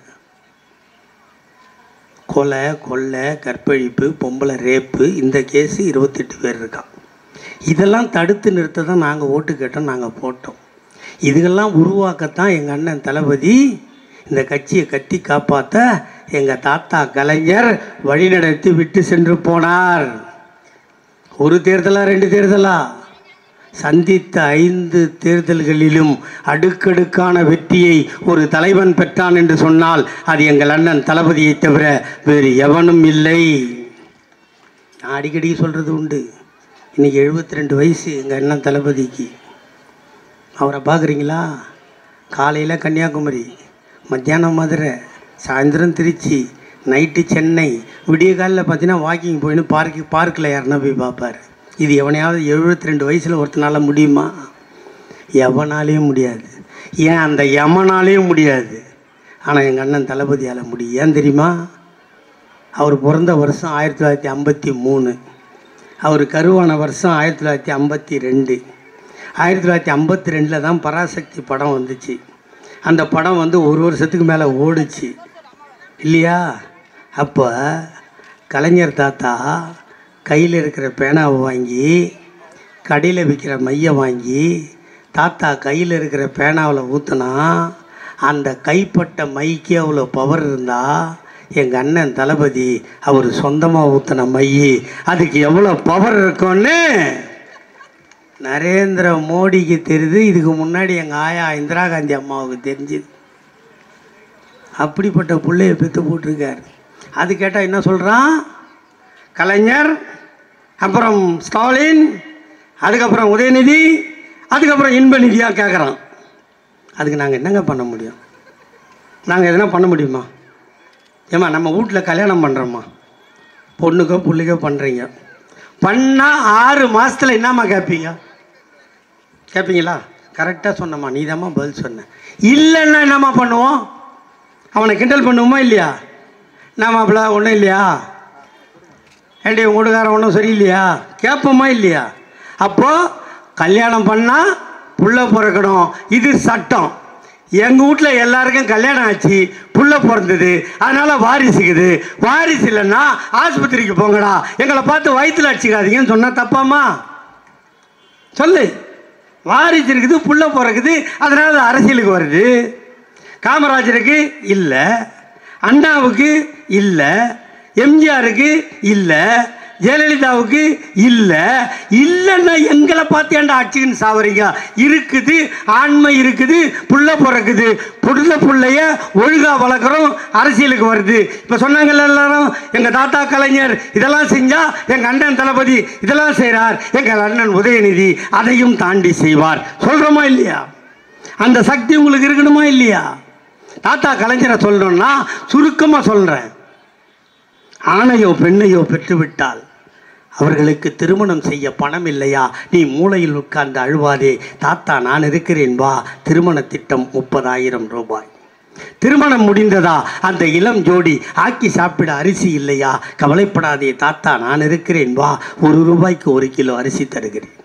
கொலை கொள்ளை கற்பழிப்பு பொம்பளை ரேப்பு இந்த கேஸு இருபத்தெட்டு பேர் இருக்கான் இதெல்லாம் தடுத்து நிறுத்த தான் நாங்கள் ஓட்டு கேட்டோம் நாங்கள் போட்டோம் இதுகெல்லாம் உருவாக்கத்தான் எங்கள் அண்ணன் தளபதி இந்த கட்சியை கட்டி காப்பாற்ற எங்கள் தாத்தா கலைஞர் வழிநடத்தி விட்டு சென்று போனார் ஒரு தேர்தலா ரெண்டு தேர்தலா சந்தித்த ஐந்து தேர்தல்களிலும் அடுக்கடுக்கான வெற்றியை ஒரு தலைவன் பெற்றான் என்று சொன்னால் அது எங்கள் அண்ணன் தளபதியை தவிர வேறு எவனும் இல்லை நான் அடிக்கடி சொல்கிறது உண்டு இன்னைக்கு 72 ரெண்டு வயசு எங்கள் அண்ணன் தளபதிக்கு அவரை பார்க்குறீங்களா காலையில் கன்னியாகுமரி மத்தியானம் மதுரை சாயந்தரம் திருச்சி நைட்டு சென்னை விடிய காலில் பார்த்தீங்கன்னா வாக்கிங் போயின்னு பார்க்கு பார்க்கில் யாருன்னா போய் பார்ப்பார் இது எவனையாவது 72 ரெண்டு வயசில் ஒருத்தனால முடியுமா எவனாலையும் முடியாது ஏன் அந்த யமனாலையும் முடியாது ஆனால் எங்கள் அண்ணன் தளபதியால் முடியும் ஏன் தெரியுமா அவர் பிறந்த வருஷம் ஆயிரத்தி தொள்ளாயிரத்தி ஐம்பத்தி மூணு அவர் கருவான வருஷம் ஆயிரத்தி தொள்ளாயிரத்தி ஐம்பத்தி ரெண்டு ஆயிரத்தி தொள்ளாயிரத்தி ஐம்பத்தி ரெண்டில் தான் பராசக்தி படம் வந்துச்சு அந்த படம் வந்து ஒரு வருஷத்துக்கு மேலே ஓடுச்சு இல்லையா அப்போ கலைஞர் தாத்தா கையில் இருக்கிற பேனாவை வாங்கி கடையில் விற்கிற மையை வாங்கி தாத்தா கையில் இருக்கிற பேனாவில் ஊற்றுனா அந்த கைப்பட்ட மைக்கு அவ்வளோ பவர் இருந்தால் எங்கள் அண்ணன் தளபதி அவர் சொந்தமாக ஊற்றின மை அதுக்கு எவ்வளோ பவர் இருக்கும்னு நரேந்திர மோடிக்கு தெரியுது இதுக்கு முன்னாடி எங்கள் ஆயா இந்திரா காந்தி அம்மாவுக்கு தெரிஞ்சுது அப்படிப்பட்ட பிள்ளைய பெற்று போட்டிருக்காரு அது கேட்டால் என்ன சொல்கிறான் கலைஞர் அப்புறம் ஸ்டாலின் அதுக்கப்புறம் உதயநிதி அதுக்கப்புறம் இன்ப நிதியாக கேட்குறான் அதுக்கு நாங்கள் என்னங்க பண்ண முடியும் நாங்கள் எதனா பண்ண முடியுமா ஏம்மா நம்ம வீட்டில் கல்யாணம் பண்ணுறோம்மா பொண்ணுக்கோ புள்ளிக்கோ பண்ணுறீங்க பண்ணால் ஆறு மாதத்தில் என்னம்மா கேட்பீங்க கேட்பீங்களா கரெக்டாக சொன்னம்மா நீ பதில் சொன்ன இல்லைன்னா என்னம்மா பண்ணுவோம் அவனை கிண்டல் பண்ணுவோமா இல்லையா நான் மாப்பிள்ள ஒன்றும் இல்லையா ஏண்டி உங்கள் வீட்டுக்காரன் ஒன்றும் சரியில்லையா கேட்போமா இல்லையா அப்போது கல்யாணம் பண்ணால் புள்ள பிறக்கணும் இது சட்டம் எங்கள் வீட்டில் எல்லாருக்கும் கல்யாணம் ஆச்சு புள்ள பிறந்தது அதனால் வாரிசுக்குது வாரிசு இல்லைன்னா ஆஸ்பத்திரிக்கு போங்கடா எங்களை பார்த்து வயிற்றுல அடிச்சுக்காதீங்கன்னு சொன்னால் தப்பாம்மா சொல்லு வாரிசு இருக்குது புள்ள பிறக்குது அதனால் அது அரசியலுக்கு வருது காமராஜருக்கு இல்லை அண்ணாவுக்கு இல்லை எம்ஜிஆருக்கு இல்லை ஜெயலலிதாவுக்கு இல்லை இல்லைன்னா எங்களை பார்த்து ஏன்டா அடிச்சுக்கின்னு சாவறீங்க இருக்குது ஆண்மை இருக்குது புள்ள பிறக்குது புள்ள புள்ளைய ஒழுங்கா வளர்க்குறோம் அரசியலுக்கு வருது இப்போ சொன்னாங்கல்ல எல்லாரும் எங்கள் தாத்தா கலைஞர் இதெல்லாம் செஞ்சால் எங்கள் அண்ணன் தளபதி இதெல்லாம் செய்கிறார் எங்கள் அண்ணன் உதயநிதி அதையும் தாண்டி செய்வார் சொல்கிறோமா இல்லையா அந்த சக்தி உங்களுக்கு இருக்கணுமா இல்லையா தாத்தா கலைஞரை சொல்லணும்னா சுருக்கமாக சொல்கிறேன் ஆணையோ பெண்ணையோ பெற்றுவிட்டால் அவர்களுக்கு திருமணம் செய்ய பணம் இல்லையா நீ மூளையில் உட்கார்ந்து அழுவாதே தாத்தா நான் இருக்கிறேன் வா திருமண திட்டம் முப்பதாயிரம் ரூபாய் திருமணம் முடிந்ததா அந்த இளம் ஜோடி ஆக்கி சாப்பிட அரிசி இல்லையா கவலைப்படாதே தாத்தா நான் இருக்கிறேன் வா ஒரு ரூபாய்க்கு ஒரு கிலோ அரிசி தருகிறேன்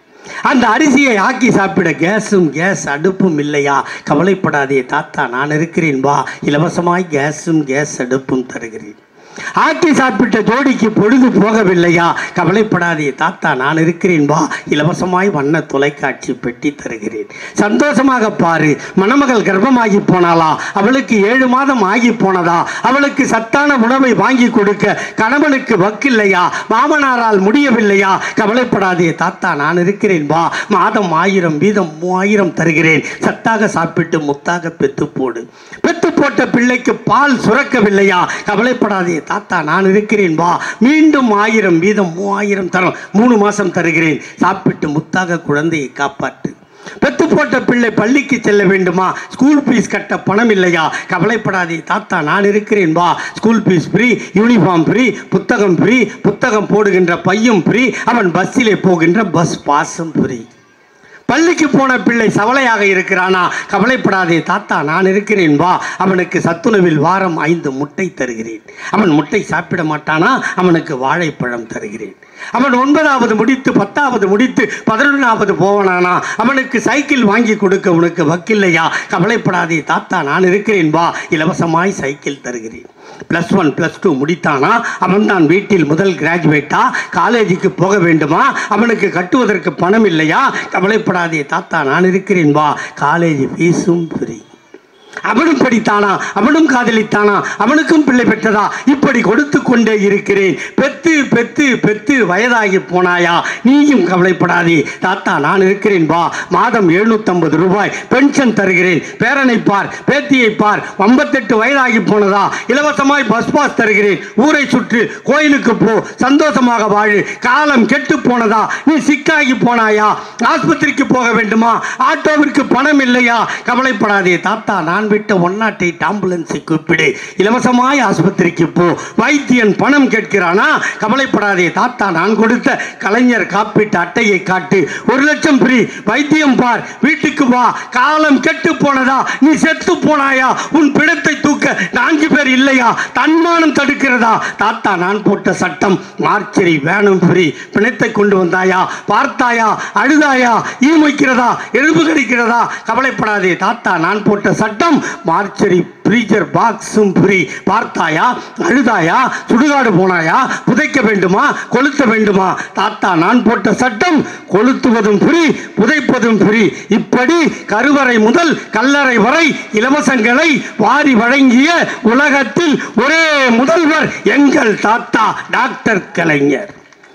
அந்த அரிசியை ஆக்கி சாப்பிட கேஸும் கேஸ் அடுப்பும் இல்லையா கவலைப்படாதே தாத்தா நான் இருக்கிறேன் வா இலவசமாய் கேஸும் கேஸ் அடுப்பும் தருகிறேன் ஆக்கி சாப்பிட்ட ஜோடிக்கு பொழுது போகவில்லையா கவலைப்படாதே தாத்தா நான் இருக்கிறேன் வா இலவசமாய் வண்ண தொலைக்காட்சி பெட்டி தருகிறேன் சந்தோஷமாக பாரு மணமகள் கர்ப்பமாகி போனாளா அவளுக்கு ஏழு மாதம் ஆகி போனதா அவளுக்கு சத்தான உணவை வாங்கி கொடுக்க கணவனுக்கு வக்கில்லையா மாமனாரால் முடியவில்லையா கவலைப்படாதே தாத்தா நான் இருக்கிறேன் வா மாதம் ஆயிரம் வீதம் மூவாயிரம் தருகிறேன் சத்தாக சாப்பிட்டு முத்தாக பெத்து போடு பெத்து போட்ட பிள்ளைக்கு பால் சுரக்கவில்லையா கவலைப்படாதே தாத்தா நான் இருக்கிறேன் வா மீண்டும் ஆயிரம் வீதம் மூவாயிரம் தரம் மூணு மாசம் தருகிறேன் சாப்பிட்டு முத்தாக குழந்தையை காப்பாற்று பெத்து போட்ட பிள்ளை பள்ளிக்கு செல்ல வேண்டுமா ஸ்கூல் ஃபீஸ் கட்ட பணம் இல்லையா கவலைப்படாதே தாத்தா நான் இருக்கிறேன் வா school fees free uniform free புத்தகம் ஃப்ரீ புத்தகம் போடுகின்ற பையும் ஃப்ரீ அவன் பஸ்ஸிலே போகின்ற பஸ் பாஸும் ஃப்ரீ பள்ளிக்கு போன பிள்ளை சவலையாக இருக்கிறானா கவலைப்படாதே தாத்தா நான் இருக்கிறேன் வா அவனுக்கு சத்துணவில் வாரம் ஐந்து முட்டை தருகிறேன் அவன் முட்டை சாப்பிட மாட்டானா அவனுக்கு வாழைப்பழம் தருகிறேன் அவன் ஒன்பதாவது முடித்து பத்தாவது முடித்து பதினொன்றாவது போவனானா அவனுக்கு சைக்கிள் வாங்கி கொடுக்க உனக்கு வக்கில்லையா கவலைப்படாதே தாத்தா நான் இருக்கிறேன் வா இலவசமாய் சைக்கிள் தருகிறேன் ப்ளஸ் ஒன் ப்ளஸ் டூ முடித்தானா அவன் தான் வீட்டில் முதல் கிராஜுவேட்டா காலேஜுக்கு போக வேண்டுமா அவனுக்கு கட்டுவதற்கு பணம் இல்லையா கவலைப்படாதே தாத்தா நான் இருக்கிறேன் வா காலேஜ் ஃபீஸும் ஃப்ரீ அவனும் படித்தானா அவனும் காதலித்தானா அவனுக்கும் பிள்ளை பெற்றதா இப்படி கொடுத்து கொண்டே இருக்கிறேன் பெத்து பெத்து பெத்து வயதாகி போனாயா நீயும் கவலைப்படாதே தாத்தா நான் இருக்கிறேன் வா மாதம் எழுநூத்தம்பது ரூபாய் பென்ஷன் தருகிறேன் பேரனை பார் பேத்தியை பார் ஐம்பத்தெட்டு வயதாகி போனதா இலவசமாய் பஸ் பாஸ் தருகிறேன் ஊரை சுற்று கோயிலுக்கு போ சந்தோஷமாக வாழு காலம் கெட்டு போனதா நீ சிக்காகி போனாயா ஆஸ்பத்திரிக்கு போக வேண்டுமா ஆட்டோவிற்கு பணம் இல்லையா கவலைப்படாதே தாத்தா நான் விட்ட ஒன் நாட் எயிட் ஆம்புலன்ஸை கூப்பிடு இலவசமாய் ஆஸ்பத்திரிக்கு போ வைத்தியன் பணம் கேட்கிறானா கவலைப்படாதே தாத்தா நான் கொடுத்த கலைஞர் காப்பீட்டு அட்டையை காட்டு ஒரு லட்சம் ஃப்ரீ வைத்தியம் பார் வீட்டுக்கு வா காலம் கெட்டு போனதா நீ செத்து போனாயா உன் பிணத்தை தூக்க நான்கு பேர் இல்லையா தன்மானம் தடுக்கிறதா தாத்தா நான் போட்ட சட்டம் மார்ச்சரி வேணும் ஃப்ரீ பிணத்தை கொண்டு வந்தாயா பார்த்தாயா அழுதாயா ஈமைக்கிறதா எலும்பு கடிக்கிறதா கவலைப்படாதே தாத்தா நான் போட்ட சட்டம் மார்ச்சரி ஃப்ரீஜர் பாக்ஸும் ஃப்ரீ பார்த்தாயா அழுதாயா சுடுகாடு போனாயா புதைக்க வேண்டுமா கொளுத்த வேண்டுமா தாத்தா நான் போட்ட சட்டம் கொளுத்துவதும் ஃப்ரீ புதைப்பதும் ஃப்ரீ இப்படி கருவறை முதல் கல்லறை வரை இலவசங்களை வாரி வழங்கிய உலகத்தில் ஒரே முதல்வர் எங்கள் தாத்தா டாக்டர் கலைஞர்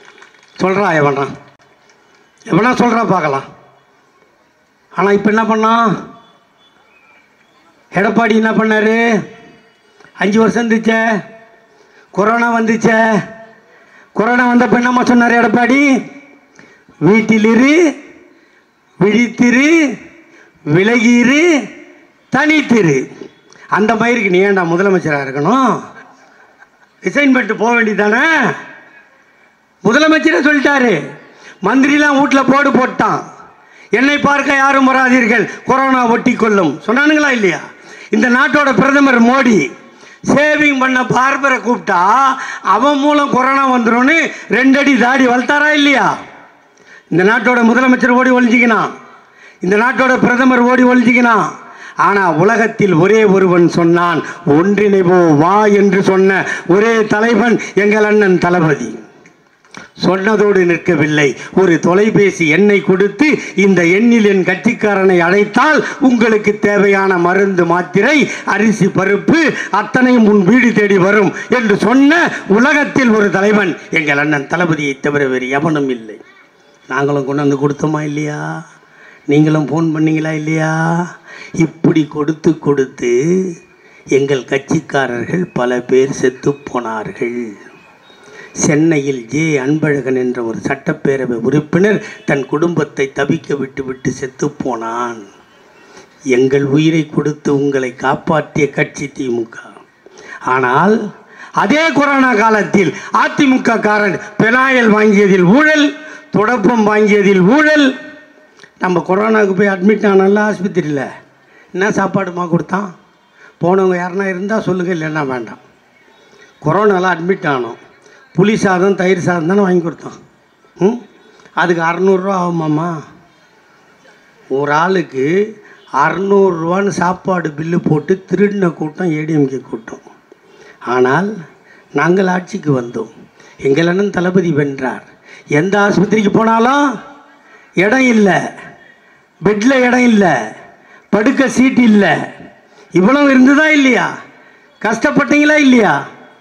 சொல்றா எவனா எவனா சொல்றா பார்க்கலாம் ஆனால் இப்போ என்ன பண்ணான் எடப்பாடி என்ன பண்ணாரு அஞ்சு வருஷம் இருந்துச்சே கொரோனா வந்துச்சே கொரோனா வந்தப்ப என்னம்மா சொன்னார் எடப்பாடி வீட்டிலிரு விழித்திரு விலகிரு தனித்திரு அந்த மயிருக்கு நீ ஏன்டா முதலமைச்சராக இருக்கணும் ரிசைன் பண்ணிட்டு போக வேண்டியதானே முதலமைச்சரே சொல்லிட்டாரு மந்திரிலாம் வீட்டில் போடு போட்டான் என்னை பார்க்க யாரும் வராதீர்கள் கொரோனா ஒட்டி கொள்ளும் சொன்னானுங்களா இல்லையா இந்த நாட்டோட பிரதமர் மோடி சேவிங் பண்ண பார்பரை கூப்பிட்டா அவன் மூலம் கொரோனா வந்துரும்னு ரெண்டடி தாடி வளர்த்தாரா இல்லையா இந்த நாட்டோட முதலமைச்சர் ஓடி ஒழிஞ்சிக்கினான் இந்த நாட்டோட பிரதமர் ஓடி ஒழிஞ்சிக்கினான் ஆனால் உலகத்தில் ஒரே ஒருவன் சொன்னான் ஒன்றிணைவோ வா என்று சொன்ன ஒரே தலைவன் எங்கள் அண்ணன் தளபதி சொன்னதோடு நிற்கவில்லை ஒரு தொலைபேசி எண்ணை கொடுத்து இந்த எண்ணில் என் கட்சிக்காரனை அழைத்தால் உங்களுக்கு தேவையான மருந்து மாத்திரை அரிசி பருப்பு அத்தனையும் உன் வீடு தேடி வரும் என்று சொன்ன உலகத்தில் ஒரு தலைவன் எங்கள் அண்ணன் தளபதியை தவிர வேறு எவனும் இல்லை நாங்களும் கொண்டு வந்து கொடுத்தோமா இல்லையா நீங்களும் ஃபோன் பண்ணீங்களா இல்லையா இப்படி கொடுத்து கொடுத்து எங்கள் கட்சிக்காரர்கள் பல பேர் செத்து போனார்கள் சென்னையில் ஜே அன்பழகன் என்ற ஒரு சட்டப்பேரவை உறுப்பினர் தன் குடும்பத்தை தவிக்க விட்டுவிட்டு செத்து போனான் எங்கள் உயிரை கொடுத்து உங்களை காப்பாற்றிய கட்சி திமுக ஆனால் அதே கொரோனா காலத்தில் அதிமுக காரன் பெனாயல் வாங்கியதில் ஊழல் துடப்பம் வாங்கியதில் ஊழல் நம்ம கொரோனாவுக்கு போய் அட்மிட் ஆனால ஆஸ்பத்திரியில் என்ன சாப்பாடுமா கொடுத்தான் போனவங்க யாருன்னா இருந்தால் சொல்லுங்கள் இல்லைன்னா வேண்டாம் கொரோனாவில் அட்மிட் ஆனோம் புளி சாதம் தயிர் சாதம் தானே வாங்கி கொடுத்தோம் ம் அதுக்கு அறநூறுரூவா ஆகுமாம்மா ஒரு ஆளுக்கு அறநூறுரூவான்னு சாப்பாடு பில்லு போட்டு திருடின கூட்டம் ஏடிஎம்கே கூட்டம் ஆனால் நாங்கள் ஆட்சிக்கு வந்தோம் எங்கள் அண்ணன் தளபதி வென்றார் எந்த ஆஸ்பத்திரிக்கு போனாலும் இடம் இல்லை பெட்டில் இடம் இல்லை படுக்க சீட் இல்லை இவ்வளவு இருந்ததா இல்லையா கஷ்டப்பட்டீங்களா இல்லையா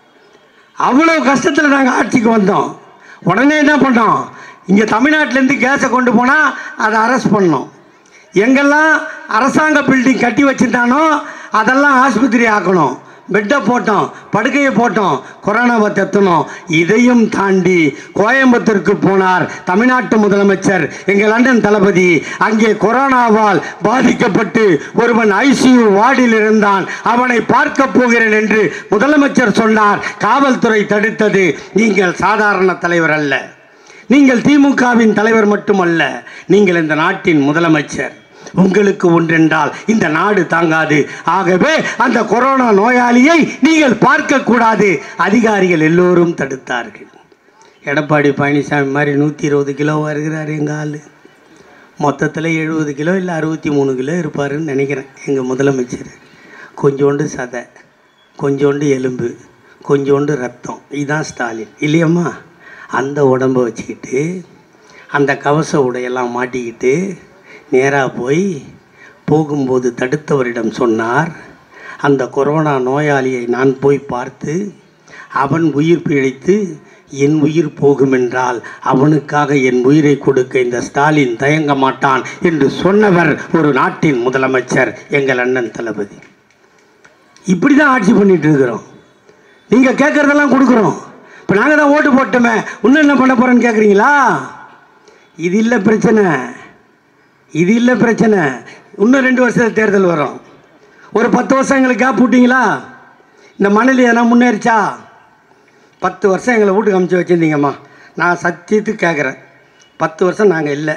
அவ்வளோ கஷ்டத்தில் நாங்கள் ஆட்சிக்கு வந்தோம் உடனே என்ன பண்ணோம் இங்கே தமிழ்நாட்டிலேருந்து கேஸை கொண்டு போனால் அதை அரெஸ்ட் பண்ணோம் எங்கெல்லாம் அரசாங்க பில்டிங் கட்டி வச்சுருந்தானோ அதெல்லாம் ஆஸ்பத்திரி ஆக்கணும் பெட்டை போட்டோம் படுக்கையை போட்டோம் கொரோனாவை தத்துனோம் இதையும் தாண்டி கோயம்புத்தூருக்கு போனார் தமிழ்நாட்டு முதலமைச்சர் எங்கள் அண்ணன் தளபதி அங்கே கொரோனாவால் பாதிக்கப்பட்டு ஒருவன் ஐசியு வார்டில் இருந்தான் அவனை பார்க்க போகிறேன் என்று முதலமைச்சர் சொன்னார் காவல்துறை தடுத்தது நீங்கள் சாதாரண தலைவர் அல்ல நீங்கள் திமுகவின் தலைவர் மட்டுமல்ல நீங்கள் இந்த நாட்டின் முதலமைச்சர் உங்களுக்கு ஒன்றென்றால் இந்த நாடு தாங்காது ஆகவே அந்த கொரோனா நோயாளியை நீங்கள் பார்க்கக்கூடாது அதிகாரிகள் எல்லோரும் தடுத்தார்கள் எடப்பாடி பழனிசாமி மாதிரி நூற்றி இருபது கிலோ வருகிறார் எங்கள் ஆள் மொத்தத்தில் எழுபது கிலோ இல்லை அறுபத்தி மூணு கிலோ இருப்பாருன்னு நினைக்கிறேன் எங்கள் முதலமைச்சர் கொஞ்சோண்டு சதை கொஞ்சோண்டு எலும்பு கொஞ்சோண்டு ரத்தம் இதுதான் ஸ்டாலின் இல்லையம்மா அந்த உடம்பை வச்சுக்கிட்டு அந்த கவச உடையெல்லாம் மாட்டிக்கிட்டு நேராக போய் போகும்போது தடுத்தவரிடம் சொன்னார் அந்த கொரோனா நோயாளியை நான் போய் பார்த்து அவன் உயிர் பிழைத்து என் உயிர் போகுமென்றால் அவனுக்காக என் உயிரை கொடுக்க இந்த ஸ்டாலின் தயங்க மாட்டான் என்று சொன்னவர் ஒரு நாட்டின் முதலமைச்சர் எங்கள் அண்ணன் தளபதி இப்படி தான் ஆட்சி பண்ணிட்டு இருக்கிறோம் நீங்கள் கேட்குறதெல்லாம் கொடுக்குறோம் இப்போ நாங்கள் தான் ஓட்டு போட்டோமே இன்னும் என்ன பண்ண போகிறோன்னு கேட்குறீங்களா இது இல்லை பிரச்சனை இது இல்லை பிரச்சனை இன்னும் ரெண்டு வருஷத்துல தேர்தல் வரும் ஒரு பத்து வருஷம் எங்களுக்கு கேப் விட்டீங்களா இந்த மணல் எதனா முன்னேறிச்சா பத்து வருஷம் எங்களை வீட்டுக்கு அமுச்சு வச்சுருந்தீங்கம்மா நான் சத்தியத்துக்கு கேட்குறேன் பத்து வருஷம் நாங்கள் இல்லை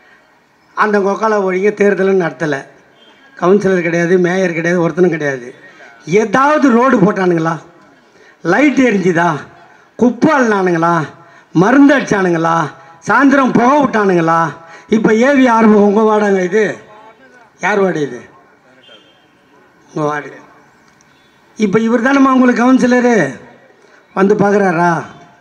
அந்த கொக்கால ஒழிங்க தேர்தலும் நடத்தலை கவுன்சிலர் கிடையாது மேயர் கிடையாது ஒருத்தனும் கிடையாது ஏதாவது ரோடு போட்டானுங்களா லைட் எரிஞ்சுதா குப்பை அள்ளினானுங்களா மருந்து அடிச்சானுங்களா சாயந்தரம் புகை விட்டானுங்களா இப்போ ஏவி ஆரம்பம் உங்கள் வாடாங்க இது யார் வார்டு இது உங்கள் வார்டு இப்போ இவர் தானேம்மா உங்களுக்கு கவுன்சிலரு வந்து பார்க்குறாரா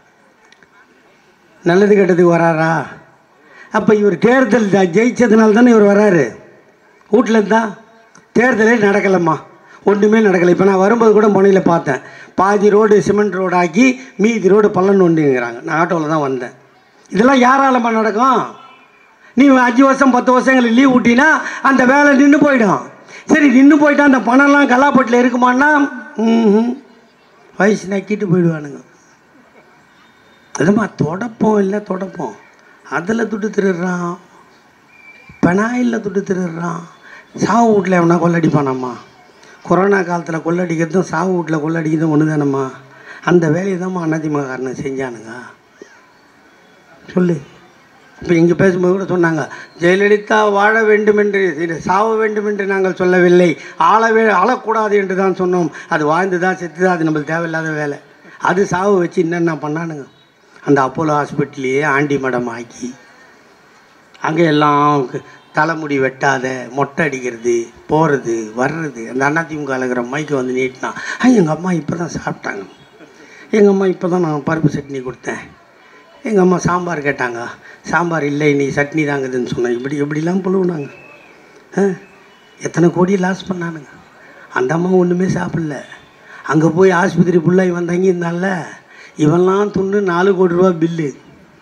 நல்லது கெட்டதுக்கு வராரா அப்போ இவர் தேர்தல் ஜ- ஜெயிச்சதுனால தானே இவர் வராரு வீட்டில் இருந்தா தேர்தலே நடக்கலைம்மா ஒன்றுமே நடக்கலை இப்போ நான் வரும்போது கூட முனையில் பார்த்தேன் பாதி ரோடு சிமெண்ட் ரோடு ஆக்கி மீதி ரோடு பள்ளம் நோண்டிங்கிறாங்க நான் ஆட்டோவில் தான் வந்தேன் இதெல்லாம் யாராலம்மா நடக்கும் நீ அஞ்சு வருஷம் பத்து வருஷம் எங்களுக்கு லீவ் விட்டினா அந்த வேலை நின்று போயிடும் சரி நின்று போயிட்டா அந்த பணம்லாம் கல்லாப்பட்டில் இருக்குமான்னா ம் வயசு நக்கிட்டு போயிடுவானுங்க அதுமா தொடப்போம் இல்லை தொடப்போம் அதில் துட்டு திருடுறான் பெனாயில் துட்டு திருடுறான் சாவு வீட்டில் எவனா கொள்ளடிப்பானாம்மா கொரோனா காலத்தில் கொள்ளடிக்கிறதும் சாவு வீட்டில் கொள்ளடிக்கிறதும் ஒன்று தானம்மா அந்த வேலையை தான்மா அதிமுககாரனை செஞ்சானுங்க சொல்லு இப்போ இங்கே பேசும்போது கூட சொன்னாங்க ஜெயலலிதா வாழ வேண்டும் என்று இது சாவ வேண்டும் என்று நாங்கள் சொல்லவில்லை ஆளவே ஆளக்கூடாது என்று தான் சொன்னோம் அது வாழ்ந்துதா செத்துதா அது நம்மளுக்கு தேவையில்லாத வேலை அது சாவு வச்சு என்னென்ன பண்ணானுங்க அந்த அப்போலோ ஹாஸ்பிட்டலையே ஆண்டி மடம் ஆக்கி அங்கே எல்லாம் க- தலைமுடி வெட்டாத மொட்டை அடிக்கிறது போகிறது வர்றது அந்த அதிமுக இருக்கிற மைக்கு வந்து நீட்டினா எங்கள் அம்மா இப்போ தான் சாப்பிட்டாங்க எங்கள் அம்மா இப்போ தான் நான் பருப்பு சட்னி கொடுத்தேன் எங்கள் அம்மா சாம்பார் கேட்டாங்க சாம்பார் இல்லை நீ சட்னி தாங்குதுன்னு சொன்னேன் இப்படி எப்படிலாம் புழுவுனாங்க ஆ எத்தனை கோடி லாஸ் பண்ணானுங்க அந்த அம்மா ஒன்றுமே சாப்பிடல அங்கே போய் ஆஸ்பத்திரி ஃபுல்லாக இவன் தங்கி இருந்தான்ல இவன்லாம் துண்ணு நாலு கோடி ரூபா பில்லு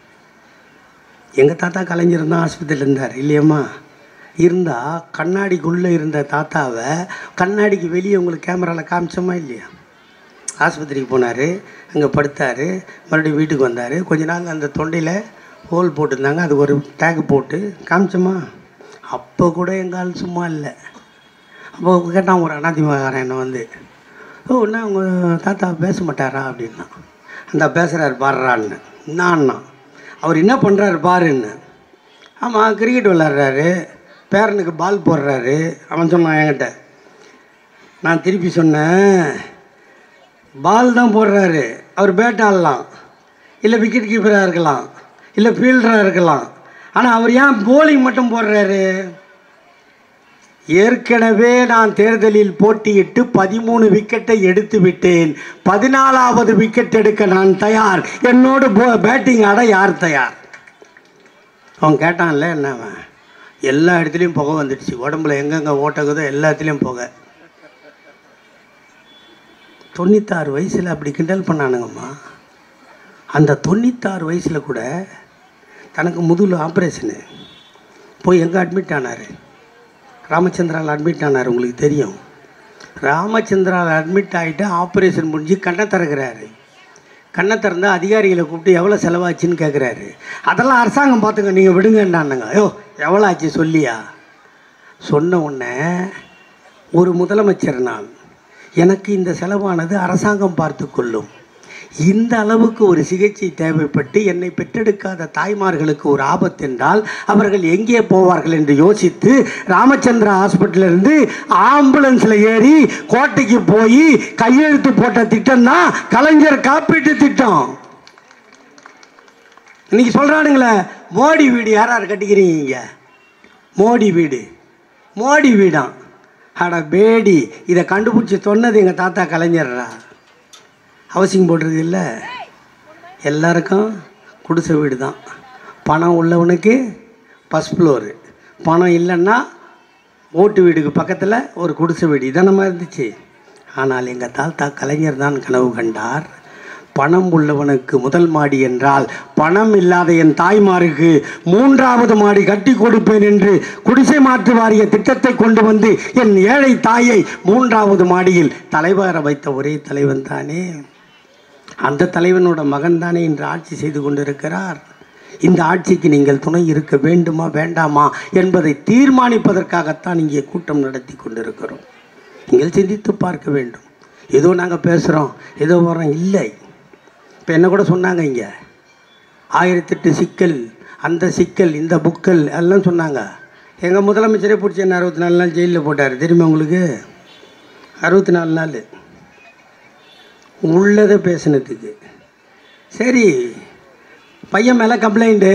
எங்கள் தாத்தா கலைஞர் தான் ஆஸ்பத்திரியில் இருந்தார் இல்லையம்மா இருந்தால் கண்ணாடிக்குள்ளே இருந்த தாத்தாவை கண்ணாடிக்கு வெளியே உங்களுக்கு கேமராவில் காமிச்சோமா இல்லையா ஆஸ்பத்திரிக்கு போனார் அங்கே படுத்தார் மறுபடியும் வீட்டுக்கு வந்தார் கொஞ்ச நாள் அந்த தொண்டையில் ஹோல் போட்டிருந்தாங்க அதுக்கு ஒரு டேக் போட்டு காமிச்சோமா அப்போ கூட எங்கள் ஆள் சும்மா இல்லை அப்போ கேட்டான் ஒரு அனாதிமகாரன் என்னை வந்து ஓ என்ன உங்கள் தாத்தா பேச மாட்டாரா அப்படின்னா அந்த பேசுகிறாரு பாடுறான்னு என்னான்னா அவர் என்ன பண்ணுறாரு பாருன்னு ஆமாம் கிரிக்கெட் விளாட்றாரு பேரனுக்கு பால் போடுறாரு அவன் சொன்னான் என்கிட்ட நான் திருப்பி சொன்னேன் பால் தான் போடுறாரு அவர் பேட் ஆடலாம் இல்லை விக்கெட் கீப்பராக இருக்கலாம் இல்லை ஃபீல்டராக இருக்கலாம் ஆனால் அவர் ஏன் போலிங் மட்டும் போடுறாரு ஏற்கனவே நான் தேர்தலில் போட்டியிட்டு பதிமூணு விக்கெட்டை எடுத்து விட்டேன் பதினாலாவது விக்கெட் எடுக்க நான் தயார் என்னோடு பேட்டிங் ஆட யார் தயார் அவன் கேட்டான்ல என்ன அவன் எல்லா இடத்துலையும் புகை வந்துடுச்சு உடம்புல எங்கெங்கே ஓட்டக்குதோ எல்லாத்துலேயும் புகை தொண்ணூத்தாறு வயசில் அப்படி கிண்டல் பண்ணானுங்கம்மா அந்த தொண்ணூத்தாறு வயசில் கூட தனக்கு முதுகில் ஆப்ரேஷனு போய் எங்கே அட்மிட் ஆனார் ராமச்சந்திராவில் அட்மிட் ஆனார் உங்களுக்கு தெரியும் ராமச்சந்திராவில் அட்மிட் ஆகிட்டு ஆப்ரேஷன் முடிஞ்சு கண்ணை திறக்கிறாரு கண்ணை திறந்தா அதிகாரிகளை கூப்பிட்டு எவ்வளோ செலவாச்சுன்னு கேட்குறாரு அதெல்லாம் அரசாங்கம் பார்த்துங்க நீங்கள் விடுங்கன்னானுங்க ஐயோ எவ்வளோ ஆச்சு சொல்லியா சொன்ன உடனே ஒரு முதலமைச்சர் நான் எனக்கு இந்த செலவானது அரசாங்கம் பார்த்து கொள்ளும் இந்த அளவுக்கு ஒரு சிகிச்சை தேவைப்பட்டு என்னை பெற்றெடுக்காத தாய்மார்களுக்கு ஒரு ஆபத்து என்றால் அவர்கள் எங்கே போவார்கள் என்று யோசித்து ராமச்சந்திரா ஹாஸ்பிட்டலிருந்து ஆம்புலன்ஸில் ஏறி கோட்டைக்கு போய் கையெழுத்து போட்ட திட்டம் தான் கலைஞர் காப்பீட்டு திட்டம் இன்னைக்கு சொல்கிறானுங்களே மோடி வீடு யார் யார் கட்டிக்கிறீங்க இங்க? மோடி வீடு மோடி வீடாம் அட பேடி இதை கண்டுபிடிச்சி சொன்னது எங்கள் தாத்தா கலைஞர்ரா ஹவுசிங் போட்டிருக்கு இல்லை எல்லாருக்கும் குடிசை வீடு தான் பணம் உள்ளவனுக்கு ஃபஸ்ட் ஃப்ளோரு பணம் இல்லைன்னா ஓட்டு வீடுக்கு பக்கத்தில் ஒரு குடிசை வீடு இதானமா இருந்துச்சு ஆனால் எங்கள் தாத்தா கலைஞர் தான் கனவு கண்டார் பணம் உள்ளவனுக்கு முதல் மாடி என்றால் பணம் இல்லாத என் தாய்மாருக்கு மூன்றாவது மாடி கட்டி கொடுப்பேன் என்று குடிசை மாற்று வாரிய திட்டத்தை கொண்டு வந்து என் ஏழை தாயை மூன்றாவது மாடியில் தலைவர வைத்த ஒரே தலைவன் தானே அந்த தலைவனோட மகன் தானே இன்று ஆட்சி செய்து கொண்டிருக்கிறார் இந்த ஆட்சிக்கு நீங்கள் துணை இருக்க வேண்டுமா வேண்டாமா என்பதை தீர்மானிப்பதற்காகத்தான் இங்கே கூட்டம் நடத்தி கொண்டிருக்கிறோம் நீங்கள் சிந்தித்து பார்க்க வேண்டும் ஏதோ நாங்கள் பேசுகிறோம் ஏதோ வரோம் இல்லை இப்போ என்ன கூட சொன்னாங்க இங்கே ஆயிரத்தெட்டு சிக்கல் அந்த சிக்கல் இந்த புக்கல் எல்லாம் சொன்னாங்க எங்கள் முதலமைச்சரே பிடிச்சி என்ன அறுபத்தி நாலு நாள் ஜெயிலில் போட்டார் தெரியுமா உங்களுக்கு அறுபத்தி நாலு நாள் உள்ளதை பேசினதுக்கு சரி பையன் மேலே கம்ப்ளைண்ட்டு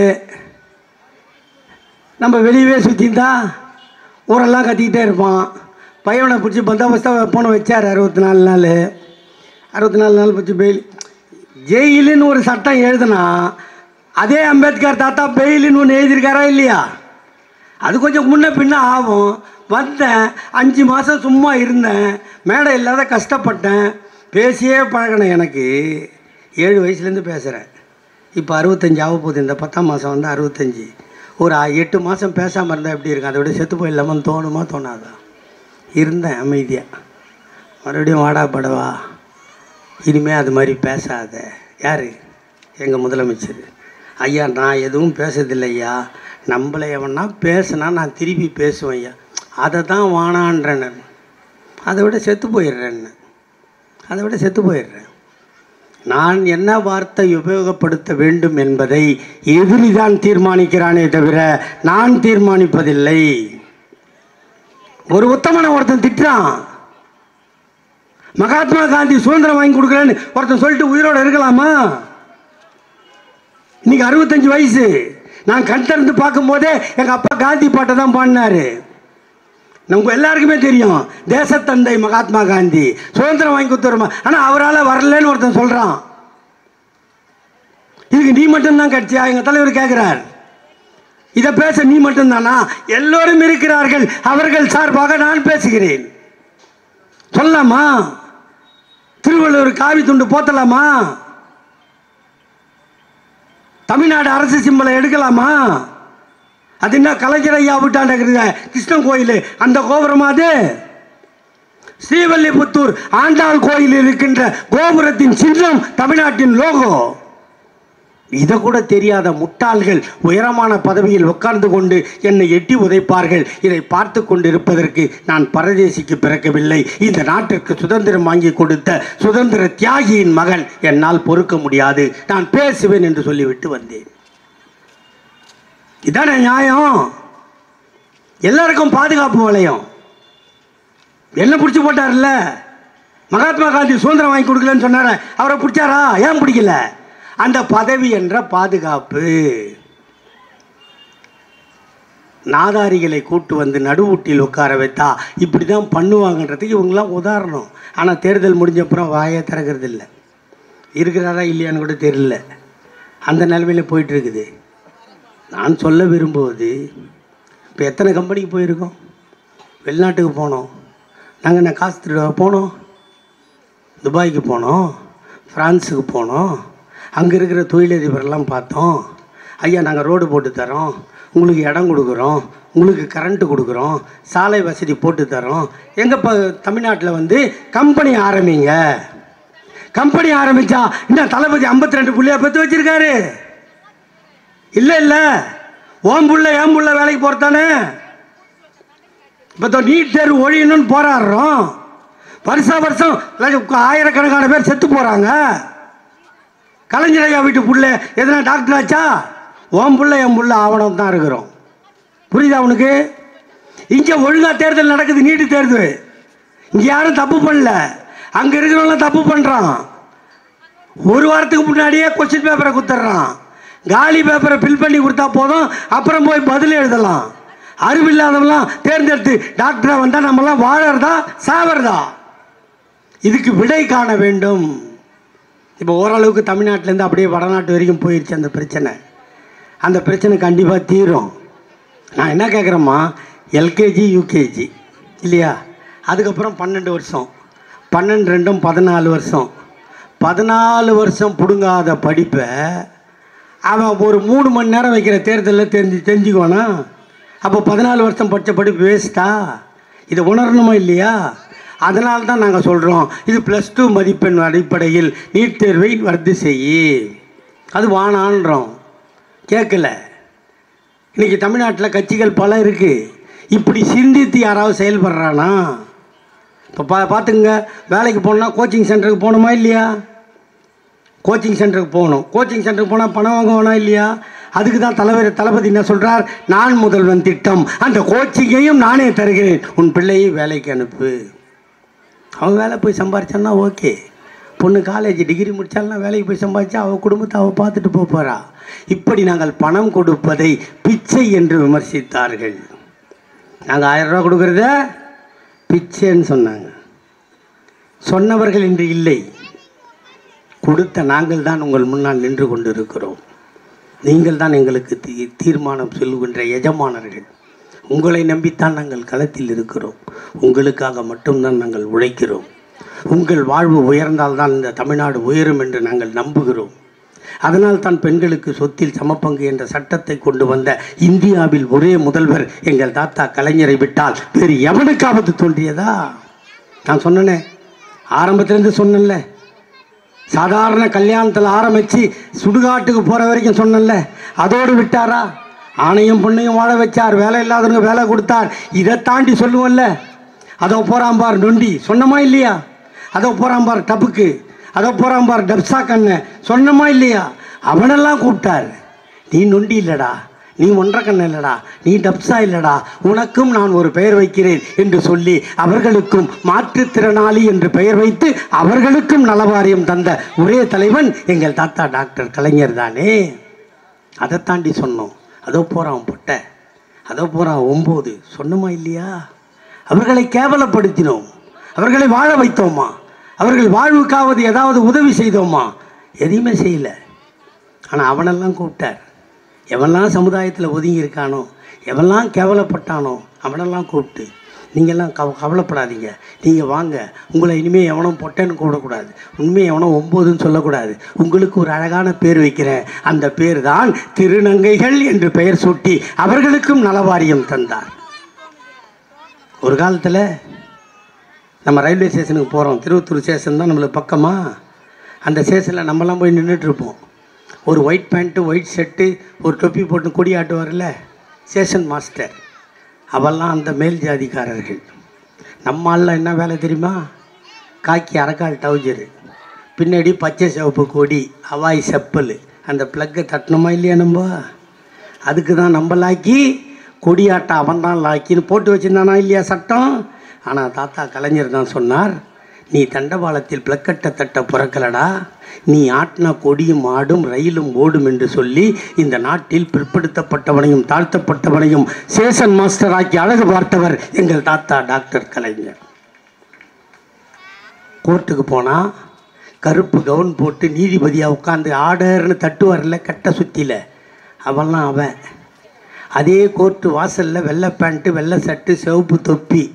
நம்ம வெளியவே சுற்றிருந்தா ஊரெல்லாம் கத்திக்கிட்டே இருப்பான் பையனை பிடிச்சி பந்தாபஸ்தாக போன வச்சார் அறுபத்தி நாலு நாள் அறுபத்தி நாலு நாள் பிடிச்சி பெயில் ஜெயிலுன்னு ஒரு சட்டம் எழுதுனா அதே அம்பேத்கர் தாத்தா பெயிலுன்னு ஒன்று எழுதியிருக்காரா இல்லையா அது கொஞ்சம் முன்ன பின்ன ஆகும் வந்தேன் அஞ்சு மாதம் சும்மா இருந்தேன் மேடை இல்லாத கஷ்டப்பட்டேன் பேசியே பழகினேன் எனக்கு ஏழு வயசுலேருந்து பேசுகிறேன் இப்போ அறுபத்தஞ்சு ஆக போகுது இந்த பத்தாம் மாதம் வந்து அறுபத்தஞ்சி ஒரு ஆ- எட்டு மாதம் பேசாமல் இருந்தால் எப்படி இருக்கும் அதை விட செத்து போயிடலாமான்னு தோணுமா தோணாதா இருந்தேன் அமைதியாக மறுபடியும் வாடா படவா இனிமேல் அது மாதிரி பேசாத யார் எங்கள் முதலமைச்சர் ஐயா நான் எதுவும் பேசுறதில்லை ஐயா நம்மளை எவனா பேசுனா நான் திருப்பி பேசுவேன் ஐயா அதை தான் வானான்றேன் நான். அதை விட செத்து போயிடுறேன் அதை விட செத்து போயிடுறேன் நான் என்ன வார்த்தை உபயோகப்படுத்த வேண்டும் என்பதை எதிரிதான் தீர்மானிக்கிறானே தவிர நான் தீர்மானிப்பதில்லை ஒரு உத்தமனை ஒருத்தன் திட்டுறான் மகாத்மா காந்தி சுதந்திரம் வாங்கி கொடுக்குறேன்னு ஒருத்தன் சொல்லிட்டு உயிரோட இருக்கலாமா இன்னைக்கு அறுபத்தஞ்சு வயசு நான் கண் திறந்து பார்க்கும்போதே எங்கள் அப்பா காந்தி பாட்டை தான் பாடினாரு நமக்கு எல்லாருக்குமே தெரியும் தேசத்தந்தை மகாத்மா காந்தி சுதந்திரம் வாங்கி கொடுத்துருமா ஆனால் அவரால் வரலன்னு ஒருத்தன் சொல்கிறான் இதுக்கு நீ மட்டும்தான் கட்சியா எங்கள் தலைவர் கேட்குறார் இதை பேச நீ மட்டும்தானா எல்லோரும் இருக்கிறார்கள் அவர்கள் சார்பாக நான் பேசுகிறேன் சொல்லலாமா திருவள்ளுவர் காவி துண்டு போத்தலாமா தமிழ்நாடு அரசு சிம்பலை எடுக்கலாமா அது என்ன கலைஞர் ஐயா விட்டாண்ட கிருஷ்ணன் கோயில் அந்த கோபுரமா அது ஸ்ரீவல்லிபுத்தூர் ஆண்டாள் கோயில் இருக்கின்ற கோபுரத்தின் சின்னம் தமிழ்நாட்டின் லோகோ இதை கூட தெரியாத முட்டாள்கள் உயரமான பதவியில் உட்கார்ந்து கொண்டு என்னை எட்டி உதைப்பார்கள் இதை பார்த்து கொண்டிருப்பதற்கு நான் பரதேசிக்கு பிறக்கவில்லை இந்த நாட்டிற்கு சுதந்திரம் வாங்கி கொடுத்த சுதந்திர தியாகியின் மகன் என்னால் பொறுக்க முடியாது நான் பேசுவேன் என்று சொல்லிவிட்டு வந்தேன் இதானே நியாயம் எல்லாருக்கும் பாதுகாப்பு வளையம் என்ன பிடிச்சி போட்டார்ல மகாத்மா காந்தி சுதந்திரம் வாங்கி கொடுக்கலன்னு சொன்னார அவரை பிடிச்சாரா ஏன் பிடிக்கல அந்த பதவி என்ற பாதுகாப்பு நாதாரிகளை கூட்டு வந்து நடுவூட்டில் உட்கார வைத்தா இப்படி தான் பண்ணுவாங்கன்றதுக்கு இவங்கெல்லாம் உதாரணம் ஆனால் தேர்தல் முடிஞ்ச அப்புறம் வாயே திறக்கிறது இல்லை இருக்கிறாரா இல்லையான்னு கூட தெரியல அந்த நிலைமையில் போயிட்டு இருக்குது நான் சொல்ல விரும்புவது இப்போ எத்தனை கம்பெனிக்கு போயிருக்கோம் வெளிநாட்டுக்கு போனோம் நாங்கள் என்ன காசு திருட போனோம் துபாய்க்கு போனோம் ஃப்ரான்ஸுக்கு போனோம் அங்கே இருக்கிற தொழிலதிபரெல்லாம் பார்த்தோம் ஐயா நாங்கள் ரோடு போட்டு தரோம் உங்களுக்கு இடம் கொடுக்குறோம் உங்களுக்கு கரண்ட்டு கொடுக்குறோம் சாலை வசதி போட்டு தரோம் எங்கள் இப்போ தமிழ்நாட்டில் வந்து கம்பெனி ஆரம்பிங்க கம்பெனி ஆரம்பித்தா என்ன தளபதி ஐம்பத்தி ரெண்டு புள்ளையா பெற்று வச்சிருக்காரு இல்லை இல்லை ஓம் புள்ள ஏன் புள்ள வேலைக்கு போகிறதானே இப்போ நீட் தேர்வு ஒழியணும்னு போராடுறோம் வருஷா வருஷம் லட்ச- ஆயிரக்கணக்கான பேர் செத்து போகிறாங்க கலைஞர் ஐயா வீட்டு புள்ள எதனா டாக்டர் ஆச்சா ஓம் புள்ள என் புள்ள ஆவணம் தான் இருக்கிறோம் புரியுதா உனக்கு இங்கே ஒழுங்காக தேர்தல் நடக்குது நீட்டு தேர்வு இங்கே யாரும் தப்பு பண்ணல அங்கே இருக்கிறவங்களாம் தப்பு பண்ணுறான் ஒரு வாரத்துக்கு முன்னாடியே கொஸ்டின் பேப்பரை கொடுத்துட்றான் காலி பேப்பரை ஃபில் பண்ணி கொடுத்தா போதும் அப்புறம் போய் பதில் எழுதலாம் அறிவில்லாதவங்களாம் தேர்ந்தெடுத்து டாக்டராக வந்தால் நம்மலாம் வாழறதா சாவறதா இதுக்கு விடை காண வேண்டும் இப்போ ஓரளவுக்கு தமிழ்நாட்டிலேருந்து அப்படியே வடநாட்டு வரைக்கும் போயிடுச்சு அந்த பிரச்சனை அந்த பிரச்சனை கண்டிப்பாக தீரும் நான் என்ன கேட்குறேம்மா எல்கேஜி யூகேஜி இல்லையா அதுக்கப்புறம் பன்னெண்டு வருஷம் பன்னெண்டு ரெண்டும் பதினாலு வருஷம் பதினாலு வருஷம் பிடுங்காத படிப்பை அவன் ஒரு மூணு மணி நேரம் வைக்கிற தேர்தலில் தெரிஞ்சு தெரிஞ்சுக்குவானா அப்போ பதினாலு வருஷம் படித்த படிப்பு வேஸ்ட்டா இதை உணரணுமா இல்லையா அதனால தான் நாங்கள் சொல்கிறோம் இது ப்ளஸ் டூ மதிப்பெண் அடிப்படையில் நீட் தேர்வை ரத்து செய்யி அது வானான்றோம் கேட்கல இன்னைக்கு தமிழ்நாட்டில் கட்சிகள் பல இருக்குது இப்படி சிந்தித்து யாராவது செயல்படுறானா இப்போ பா பார்த்துங்க வேலைக்கு போகணுன்னா கோச்சிங் சென்டருக்கு போகணுமா இல்லையா கோச்சிங் சென்டருக்கு போகணும் கோச்சிங் சென்டருக்கு போனால் பணம் வாங்க வேணாம் இல்லையா அதுக்கு தான் தலைவர் தளபதி என்ன சொல்கிறார் நான் முதல்வன் திட்டம் அந்த கோச்சிங்கையும் நானே தருகிறேன் உன் பிள்ளையை வேலைக்கு அனுப்பு அவன் வேலை போய் சம்பாரிச்சான்னா ஓகே பொண்ணு காலேஜ் டிகிரி முடிச்சாலும் வேலைக்கு போய் சம்பாதிச்சா அவள் குடும்பத்தை அவள் பார்த்துட்டு போக போகிறா இப்படி நாங்கள் பணம் கொடுப்பதை பிச்சை என்று விமர்சித்தார்கள் நாங்கள் ஆயிரம் ரூபா கொடுக்குறத பிச்சைன்னு சொன்னாங்க சொன்னவர்கள் இன்று இல்லை கொடுத்த நாங்கள் தான் உங்கள் முன்னால் நின்று கொண்டு இருக்கிறோம் நீங்கள் தான் எங்களுக்கு தீ தீர்மானம் சொல்லுகின்ற எஜமானர்கள் உங்களை நம்பித்தான் நாங்கள் களத்தில் இருக்கிறோம் உங்களுக்காக மட்டும்தான் நாங்கள் உழைக்கிறோம் உங்கள் வாழ்வு உயர்ந்தால்தான் இந்த தமிழ்நாடு உயரும் என்று நாங்கள் நம்புகிறோம் அதனால் தான் பெண்களுக்கு சொத்தில் சமப்பங்கு என்ற சட்டத்தை கொண்டு வந்த இந்தியாவில் ஒரே முதல்வர் எங்கள் தாத்தா கலைஞரை விட்டால் வேறு எவனுக்காவது தோன்றியதா நான் சொன்னனே ஆரம்பத்திலேருந்து சொன்னேன்ல சாதாரண கல்யாணத்தில் ஆரம்பித்து சுடுகாட்டுக்கு போகிற வரைக்கும் சொன்னேன்ல அதோடு விட்டாரா ஆணையும் பொண்ணையும் வாழ வச்சார் வேலை இல்லாதவங்க வேலை கொடுத்தார் இதை தாண்டி சொல்லுவோம்ல அதோ போகிறான் பார் நொண்டி சொன்னமா இல்லையா அதோ போகிறான் பார் டப்புக்கு அதோ போகிறான் பார் டப்ஸா கண்ணு சொன்னமா இல்லையா அவனெல்லாம் கூப்பிட்டார் நீ நொண்டி இல்லடா நீ ஒன்றரை கண்ணு இல்லடா நீ டப்ஸா இல்லடா உனக்கும் நான் ஒரு பெயர் வைக்கிறேன் என்று சொல்லி அவர்களுக்கும் மாற்றுத்திறனாளி என்று பெயர் வைத்து அவர்களுக்கும் நலவாரியம் தந்த ஒரே தலைவன் எங்கள் தாத்தா டாக்டர் கலைஞர் தானே அதை தாண்டி சொன்னோம் அதோ போகிறான் பொட்டை அதோ போகிறான் ஒம்பது சொன்னோமா இல்லையா அவர்களை கேவலப்படுத்தினோம் அவர்களை வாழ வைத்தோமா அவர்கள் வாழ்வுக்காவது ஏதாவது உதவி செய்தோமா எதையுமே செய்யலை ஆனால் அவனெல்லாம் கூப்பிட்டார் எவன்லாம் சமுதாயத்தில் ஒதுங்கி இருக்கானோ எவன்லாம் கேவலப்பட்டானோ அவனெல்லாம் கூப்பிட்டு நீங்கள்லாம் கவ கவலைப்படாதீங்க நீங்கள் வாங்க உங்களை இனிமேல் எவனும் பொட்டேன்னு கூடக்கூடாது உண்மையை எவனும் ஒம்போதுன்னு சொல்லக்கூடாது உங்களுக்கு ஒரு அழகான பேர் வைக்கிறேன் அந்த பேர் தான் திருநங்கைகள் என்று பெயர் சூட்டி அவர்களுக்கும் நலவாரியம் தந்தார் ஒரு காலத்தில் நம்ம ரயில்வே ஸ்டேஷனுக்கு போகிறோம் திருவத்தூர் ஸ்டேஷன் தான் நம்மளுக்கு பக்கமாக அந்த ஸ்டேஷனில் நம்மலாம் போய் நின்றுட்டு இருப்போம் ஒரு ஒயிட் பேண்ட்டு ஒயிட் ஷர்ட்டு ஒரு தொப்பி போட்டு கொடி ஆட்டுவார்ல ஸ்டேஷன் மாஸ்டர் அவெல்லாம் அந்த மேல் ஜாதிக்காரர்கள் நம்ம ஆள்லாம் என்ன வேலை தெரியுமா காக்கி அரக்கால் டவுஜரு பின்னாடி பச்சை சிவப்பு கொடி ஹவாய் செப்பல் அந்த ப்ளக்கை தட்டணுமா இல்லையா நம்ம அதுக்கு தான் நம்ம லாக்கி கொடியாட்டம் அவன் தான் லாக்கின்னு போட்டு வச்சுருந்தானா இல்லையா சட்டம் ஆனால் தாத்தா கலைஞர் தான் சொன்னார் நீ தண்டவாளத்தில் பிளக்கட்ட தட்ட பிறக்கலடா நீ ஆட்டின கொடியும் ஆடும் ரயிலும் ஓடும் என்று சொல்லி இந்த நாட்டில் பிற்படுத்தப்பட்டவனையும் தாழ்த்தப்பட்டவனையும் சேஷன் மாஸ்டர் ஆக்கி அழகு பார்த்தவர் எங்கள் தாத்தா டாக்டர் கலைஞர் கோர்ட்டுக்கு போனால் கருப்பு கவுன் போட்டு நீதிபதியாக உட்காந்து ஆர்டர்னு தட்டுவார்ல கட்ட சுத்தியில் அவன்லாம் அவன் அதே கோர்ட்டு வாசலில் வெள்ளை பேண்ட்டு வெள்ளை சட்டு சிவப்பு தொப்பி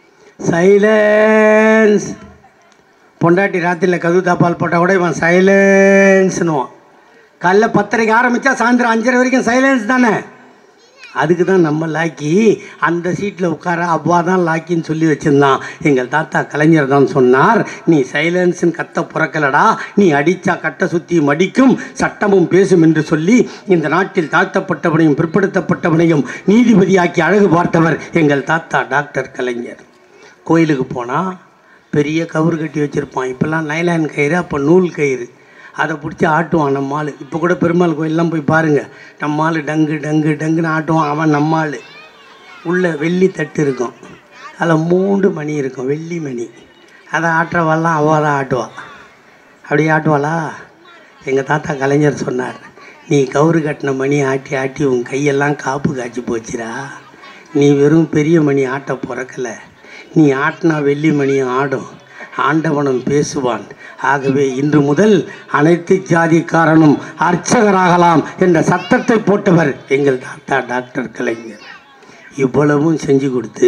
சைலன்ஸ் பொண்டாட்டி ராத்திரியில் கதவு தாப்பால் போட்டால் கூட இவன் சைலன்ஸ்னுவான் காலைல பத்தரைக்கு ஆரம்பித்தா சாயந்தரம் அஞ்சரை வரைக்கும் சைலன்ஸ் தானே அதுக்கு தான் நம்ம லாக்கி அந்த சீட்டில் உட்கார அவ்வா தான் லாக்கின்னு சொல்லி வச்சுருந்தான் எங்கள் தாத்தா கலைஞர் தான் சொன்னார் நீ சைலன்ஸ்னு கத்த புறக்கலடா நீ அடித்தா கட்ட சுற்றி மடிக்கும் சட்டமும் பேசும் என்று சொல்லி இந்த நாட்டில் தாழ்த்தப்பட்டவனையும் பிற்படுத்தப்பட்டவனையும் நீதிபதியாக்கி அழகு பார்த்தவர் எங்கள் தாத்தா டாக்டர் கலைஞர் கோயிலுக்கு போனால் பெரிய கவுறு கட்டி வச்சுருப்பான் இப்போல்லாம் நைலான் கயிறு அப்போ நூல் கயிறு அதை பிடிச்சி ஆட்டுவான் நம்ம ஆள் இப்போ கூட பெருமாள் கோயிலெலாம் போய் பாருங்கள் நம்ம ஆள் டங்கு டங்கு டங்குன்னு ஆட்டுவான் அவன் நம்ம ஆள் உள்ள வெள்ளி தட்டு இருக்கும் அதில் மூன்று மணி இருக்கும் வெள்ளி மணி அதை ஆட்டுறவாள்லாம் அவள் தான் ஆட்டுவா அப்படியே ஆட்டுவாளா எங்கள் தாத்தா கலைஞர் சொன்னார் நீ கவுறு கட்டின மணி ஆட்டி ஆட்டி உன் கையெல்லாம் காப்பு காய்ச்சி போச்சுடா நீ வெறும் பெரிய மணி ஆட்ட பிறக்கல நீ ஆட்டினா வெள்ளி மணியும் ஆடும் ஆண்டவனும் பேசுவான் ஆகவே இன்று முதல் அனைத்து ஜாதிக்காரனும் அர்ச்சகராகலாம் என்ற சத்தத்தை போட்டவர் எங்கள் தாத்தா டாக்டர் கலைஞர் இவ்வளவும் செஞ்சு கொடுத்து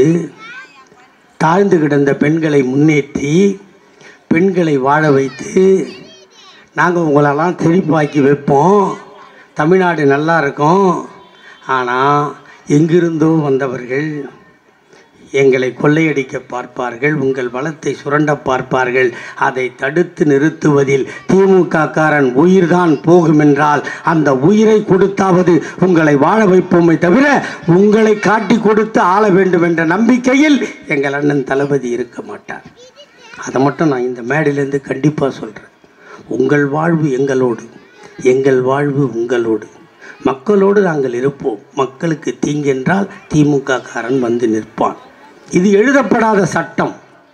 தாழ்ந்து கிடந்த பெண்களை முன்னேற்றி பெண்களை வாழ வைத்து நாங்கள் உங்களெல்லாம் செழிப்பாக்கி வைப்போம் தமிழ்நாடு நல்லா இருக்கும் ஆனால் எங்கிருந்தோ வந்தவர்கள் எங்களை கொள்ளையடிக்க பார்ப்பார்கள் உங்கள் வளத்தை சுரண்ட பார்ப்பார்கள் அதை தடுத்து நிறுத்துவதில் திமுக காரன் உயிர்தான் போகும் என்றால் அந்த உயிரை கொடுத்தாவது உங்களை வாழ வைப்போமே தவிர உங்களை காட்டி கொடுத்து ஆள வேண்டும் என்ற நம்பிக்கையில் எங்கள் அண்ணன் தளபதி இருக்க மாட்டார் அதை மட்டும் நான் இந்த மேடையிலேருந்து கண்டிப்பாக சொல்கிறேன் உங்கள் வாழ்வு எங்களோடு எங்கள் வாழ்வு உங்களோடு மக்களோடு நாங்கள் இருப்போம் மக்களுக்கு தீங்கென்றால் திமுக காரன் வந்து நிற்பான் இது எழுதப்படாத சட்டம்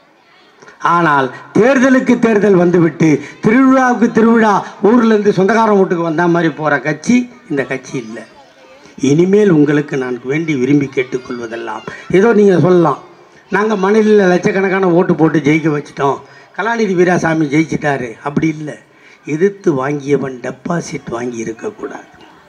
ஆனால் தேர்தலுக்கு தேர்தல் வந்துவிட்டு திருவிழாவுக்கு திருவிழா ஊர்லேருந்து சொந்தக்காரன் வீட்டுக்கு வந்த மாதிரி போகிற கட்சி இந்த கட்சி இல்லை இனிமேல் உங்களுக்கு நான் வேண்டி விரும்பி கேட்டுக்கொள்வதெல்லாம் ஏதோ நீங்கள் சொல்லலாம் நாங்கள் மணலில் லட்சக்கணக்கான ஓட்டு போட்டு ஜெயிக்க வச்சிட்டோம் கலாநிதி வீராசாமி ஜெயிச்சிட்டாரு அப்படி இல்லை எதிர்த்து வாங்கியவன் டெபாசிட் வாங்கி இருக்கக்கூடாது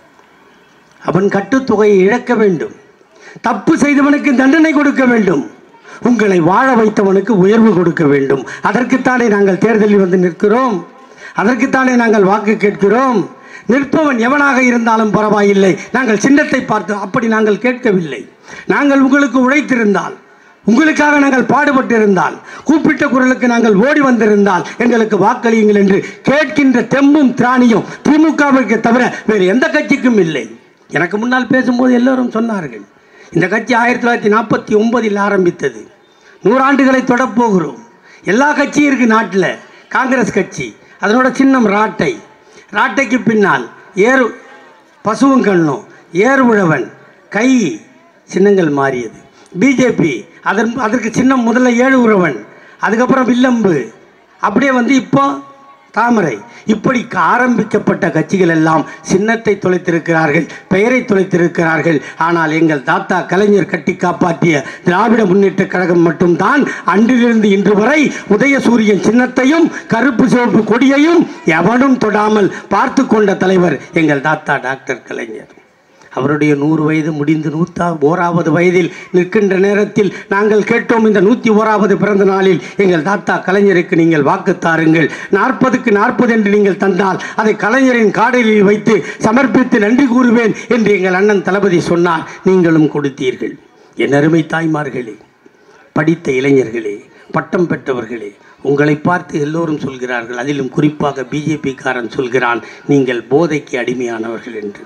அவன் கட்டுத்தொகையை இழக்க வேண்டும் தப்பு செய்தவனுக்கு தண்டனை கொடுக்க வேண்டும் உங்களை வாழ வைத்தவனுக்கு உயர்வு கொடுக்க வேண்டும் அதற்குத்தானே நாங்கள் தேர்தலில் வந்து நிற்கிறோம் அதற்குத்தானே நாங்கள் வாக்கு கேட்கிறோம் நிற்பவன் எவனாக இருந்தாலும் பரவாயில்லை நாங்கள் சின்னத்தை பார்த்து அப்படி நாங்கள் கேட்கவில்லை நாங்கள் உங்களுக்கு உழைத்திருந்தால் உங்களுக்காக நாங்கள் பாடுபட்டிருந்தால் கூப்பிட்ட குரலுக்கு நாங்கள் ஓடி வந்திருந்தால் எங்களுக்கு வாக்களியுங்கள் என்று கேட்கின்ற தெம்பும் திராணியும் திமுகவிற்கு தவிர வேறு எந்த கட்சிக்கும் இல்லை எனக்கு முன்னால் பேசும்போது எல்லோரும் சொன்னார்கள் இந்த கட்சி ஆயிரத்தி தொள்ளாயிரத்தி நாற்பத்தி ஒன்பதில் ஆரம்பித்தது நூறாண்டுகளை தொடப்போகிறோம் எல்லா கட்சியும் இருக்குது நாட்டில் காங்கிரஸ் கட்சி அதனோட சின்னம் ராட்டை ராட்டைக்கு பின்னால் ஏறு பசுவும் கண்ணும் ஏர் உழவன் கை சின்னங்கள் மாறியது பிஜேபி அதன் அதற்கு சின்னம் முதல்ல ஏழு உழவன் அதுக்கப்புறம் வில்லம்பு அப்படியே வந்து இப்போ தாமரை இப்படி ஆரம்பிக்கப்பட்ட கட்சிகள் எல்லாம் சின்னத்தை தொலைத்திருக்கிறார்கள் பெயரை தொலைத்திருக்கிறார்கள் ஆனால் எங்கள் தாத்தா கலைஞர் கட்டி காப்பாற்றிய திராவிட முன்னேற்ற கழகம் மட்டும்தான் அன்றிலிருந்து இன்று வரை உதயசூரியன் சின்னத்தையும் கருப்பு சிவப்பு கொடியையும் எவனும் தொடாமல் பார்த்து கொண்ட தலைவர் எங்கள் தாத்தா டாக்டர் கலைஞர் அவருடைய நூறு வயது முடிந்து நூற்றா ஓராவது வயதில் நிற்கின்ற நேரத்தில் நாங்கள் கேட்டோம் இந்த நூற்றி ஓராவது பிறந்த நாளில் எங்கள் தாத்தா கலைஞருக்கு நீங்கள் வாக்கு தாருங்கள் நாற்பதுக்கு நாற்பது என்று நீங்கள் தந்தால் அதை கலைஞரின் காடலில் வைத்து சமர்ப்பித்து நன்றி கூறுவேன் என்று எங்கள் அண்ணன் தளபதி சொன்னார் நீங்களும் கொடுத்தீர்கள் என் அருமை தாய்மார்களே படித்த இளைஞர்களே பட்டம் பெற்றவர்களே உங்களை பார்த்து எல்லோரும் சொல்கிறார்கள் அதிலும் குறிப்பாக பிஜேபிக்காரன் சொல்கிறான் நீங்கள் போதைக்கு அடிமையானவர்கள் என்று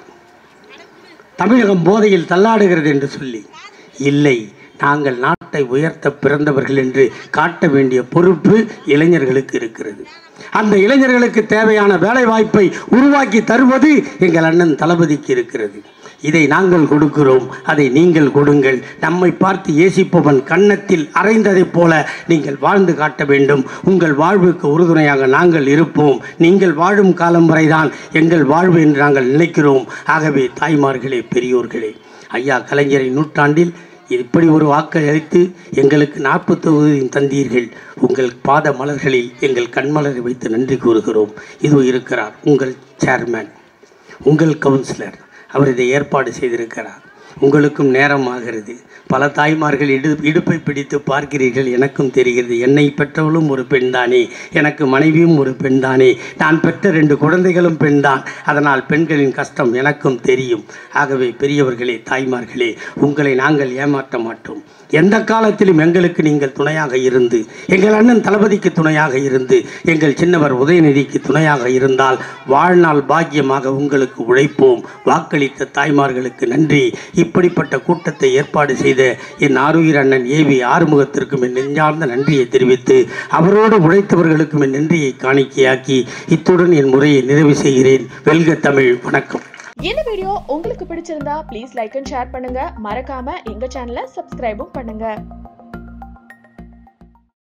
தமிழகம் போதையில் தள்ளாடுகிறது என்று சொல்லி இல்லை நாங்கள் நாட்டை உயர்த்த பிறந்தவர்கள் என்று காட்ட வேண்டிய பொறுப்பு இளைஞர்களுக்கு இருக்கிறது அந்த இளைஞர்களுக்கு தேவையான வேலை வாய்ப்பை உருவாக்கி தருவது எங்கள் அண்ணன் தளபதிக்கு இருக்கிறது இதை நாங்கள் கொடுக்கிறோம் அதை நீங்கள் கொடுங்கள் நம்மை பார்த்து ஏசிப்பவன் கன்னத்தில் அறைந்ததைப் போல நீங்கள் வாழ்ந்து காட்ட வேண்டும் உங்கள் வாழ்வுக்கு உறுதுணையாக நாங்கள் இருப்போம் நீங்கள் வாழும் காலம் வரைதான் எங்கள் வாழ்வு என்று நாங்கள் நினைக்கிறோம் ஆகவே தாய்மார்களே பெரியோர்களே ஐயா கலைஞரின் நூற்றாண்டில் இப்படி ஒரு வாக்கை அளித்து எங்களுக்கு நாற்பத்தொகுதியும் தந்தீர்கள் உங்கள் பாத மலர்களில் எங்கள் கண்மலரை வைத்து நன்றி கூறுகிறோம் இது இருக்கிறார் உங்கள் சேர்மேன் உங்கள் கவுன்சிலர் அவர் இதை ஏற்பாடு செய்திருக்கிறார் உங்களுக்கும் நேரம் ஆகிறது பல தாய்மார்கள் இடு இடுப்பை பிடித்து பார்க்கிறீர்கள் எனக்கும் தெரிகிறது என்னை பெற்றவளும் ஒரு பெண்தானே எனக்கு மனைவியும் ஒரு பெண்தானே நான் பெற்ற ரெண்டு குழந்தைகளும் பெண்தான் அதனால் பெண்களின் கஷ்டம் எனக்கும் தெரியும் ஆகவே பெரியவர்களே தாய்மார்களே உங்களை நாங்கள் ஏமாற்ற மாட்டோம் எந்த காலத்திலும் எங்களுக்கு நீங்கள் துணையாக இருந்து எங்கள் அண்ணன் தளபதிக்கு துணையாக இருந்து எங்கள் சின்னவர் உதயநிதிக்கு துணையாக இருந்தால் வாழ்நாள் பாக்கியமாக உங்களுக்கு உழைப்போம் வாக்களித்த தாய்மார்களுக்கு நன்றி இப்படிப்பட்ட கூட்டத்தை ஏற்பாடு செய்த என் ஆருயிர் அண்ணன் ஏவி ஆறுமுகத்திற்கும் என் நெஞ்சார்ந்த நன்றியை தெரிவித்து அவரோடு உழைத்தவர்களுக்கும் என் நன்றியை காணிக்கையாக்கி இத்துடன் என் முறையை நிறைவு செய்கிறேன் வெல்க தமிழ் வணக்கம்
இந்த வீடியோ உங்களுக்கு பிடிச்சிருந்தா ப்ளீஸ் லைக் அண்ட் ஷேர் பண்ணுங்க மறக்காம எங்க சேனலை சப்ஸ்கிரைபும் பண்ணுங்க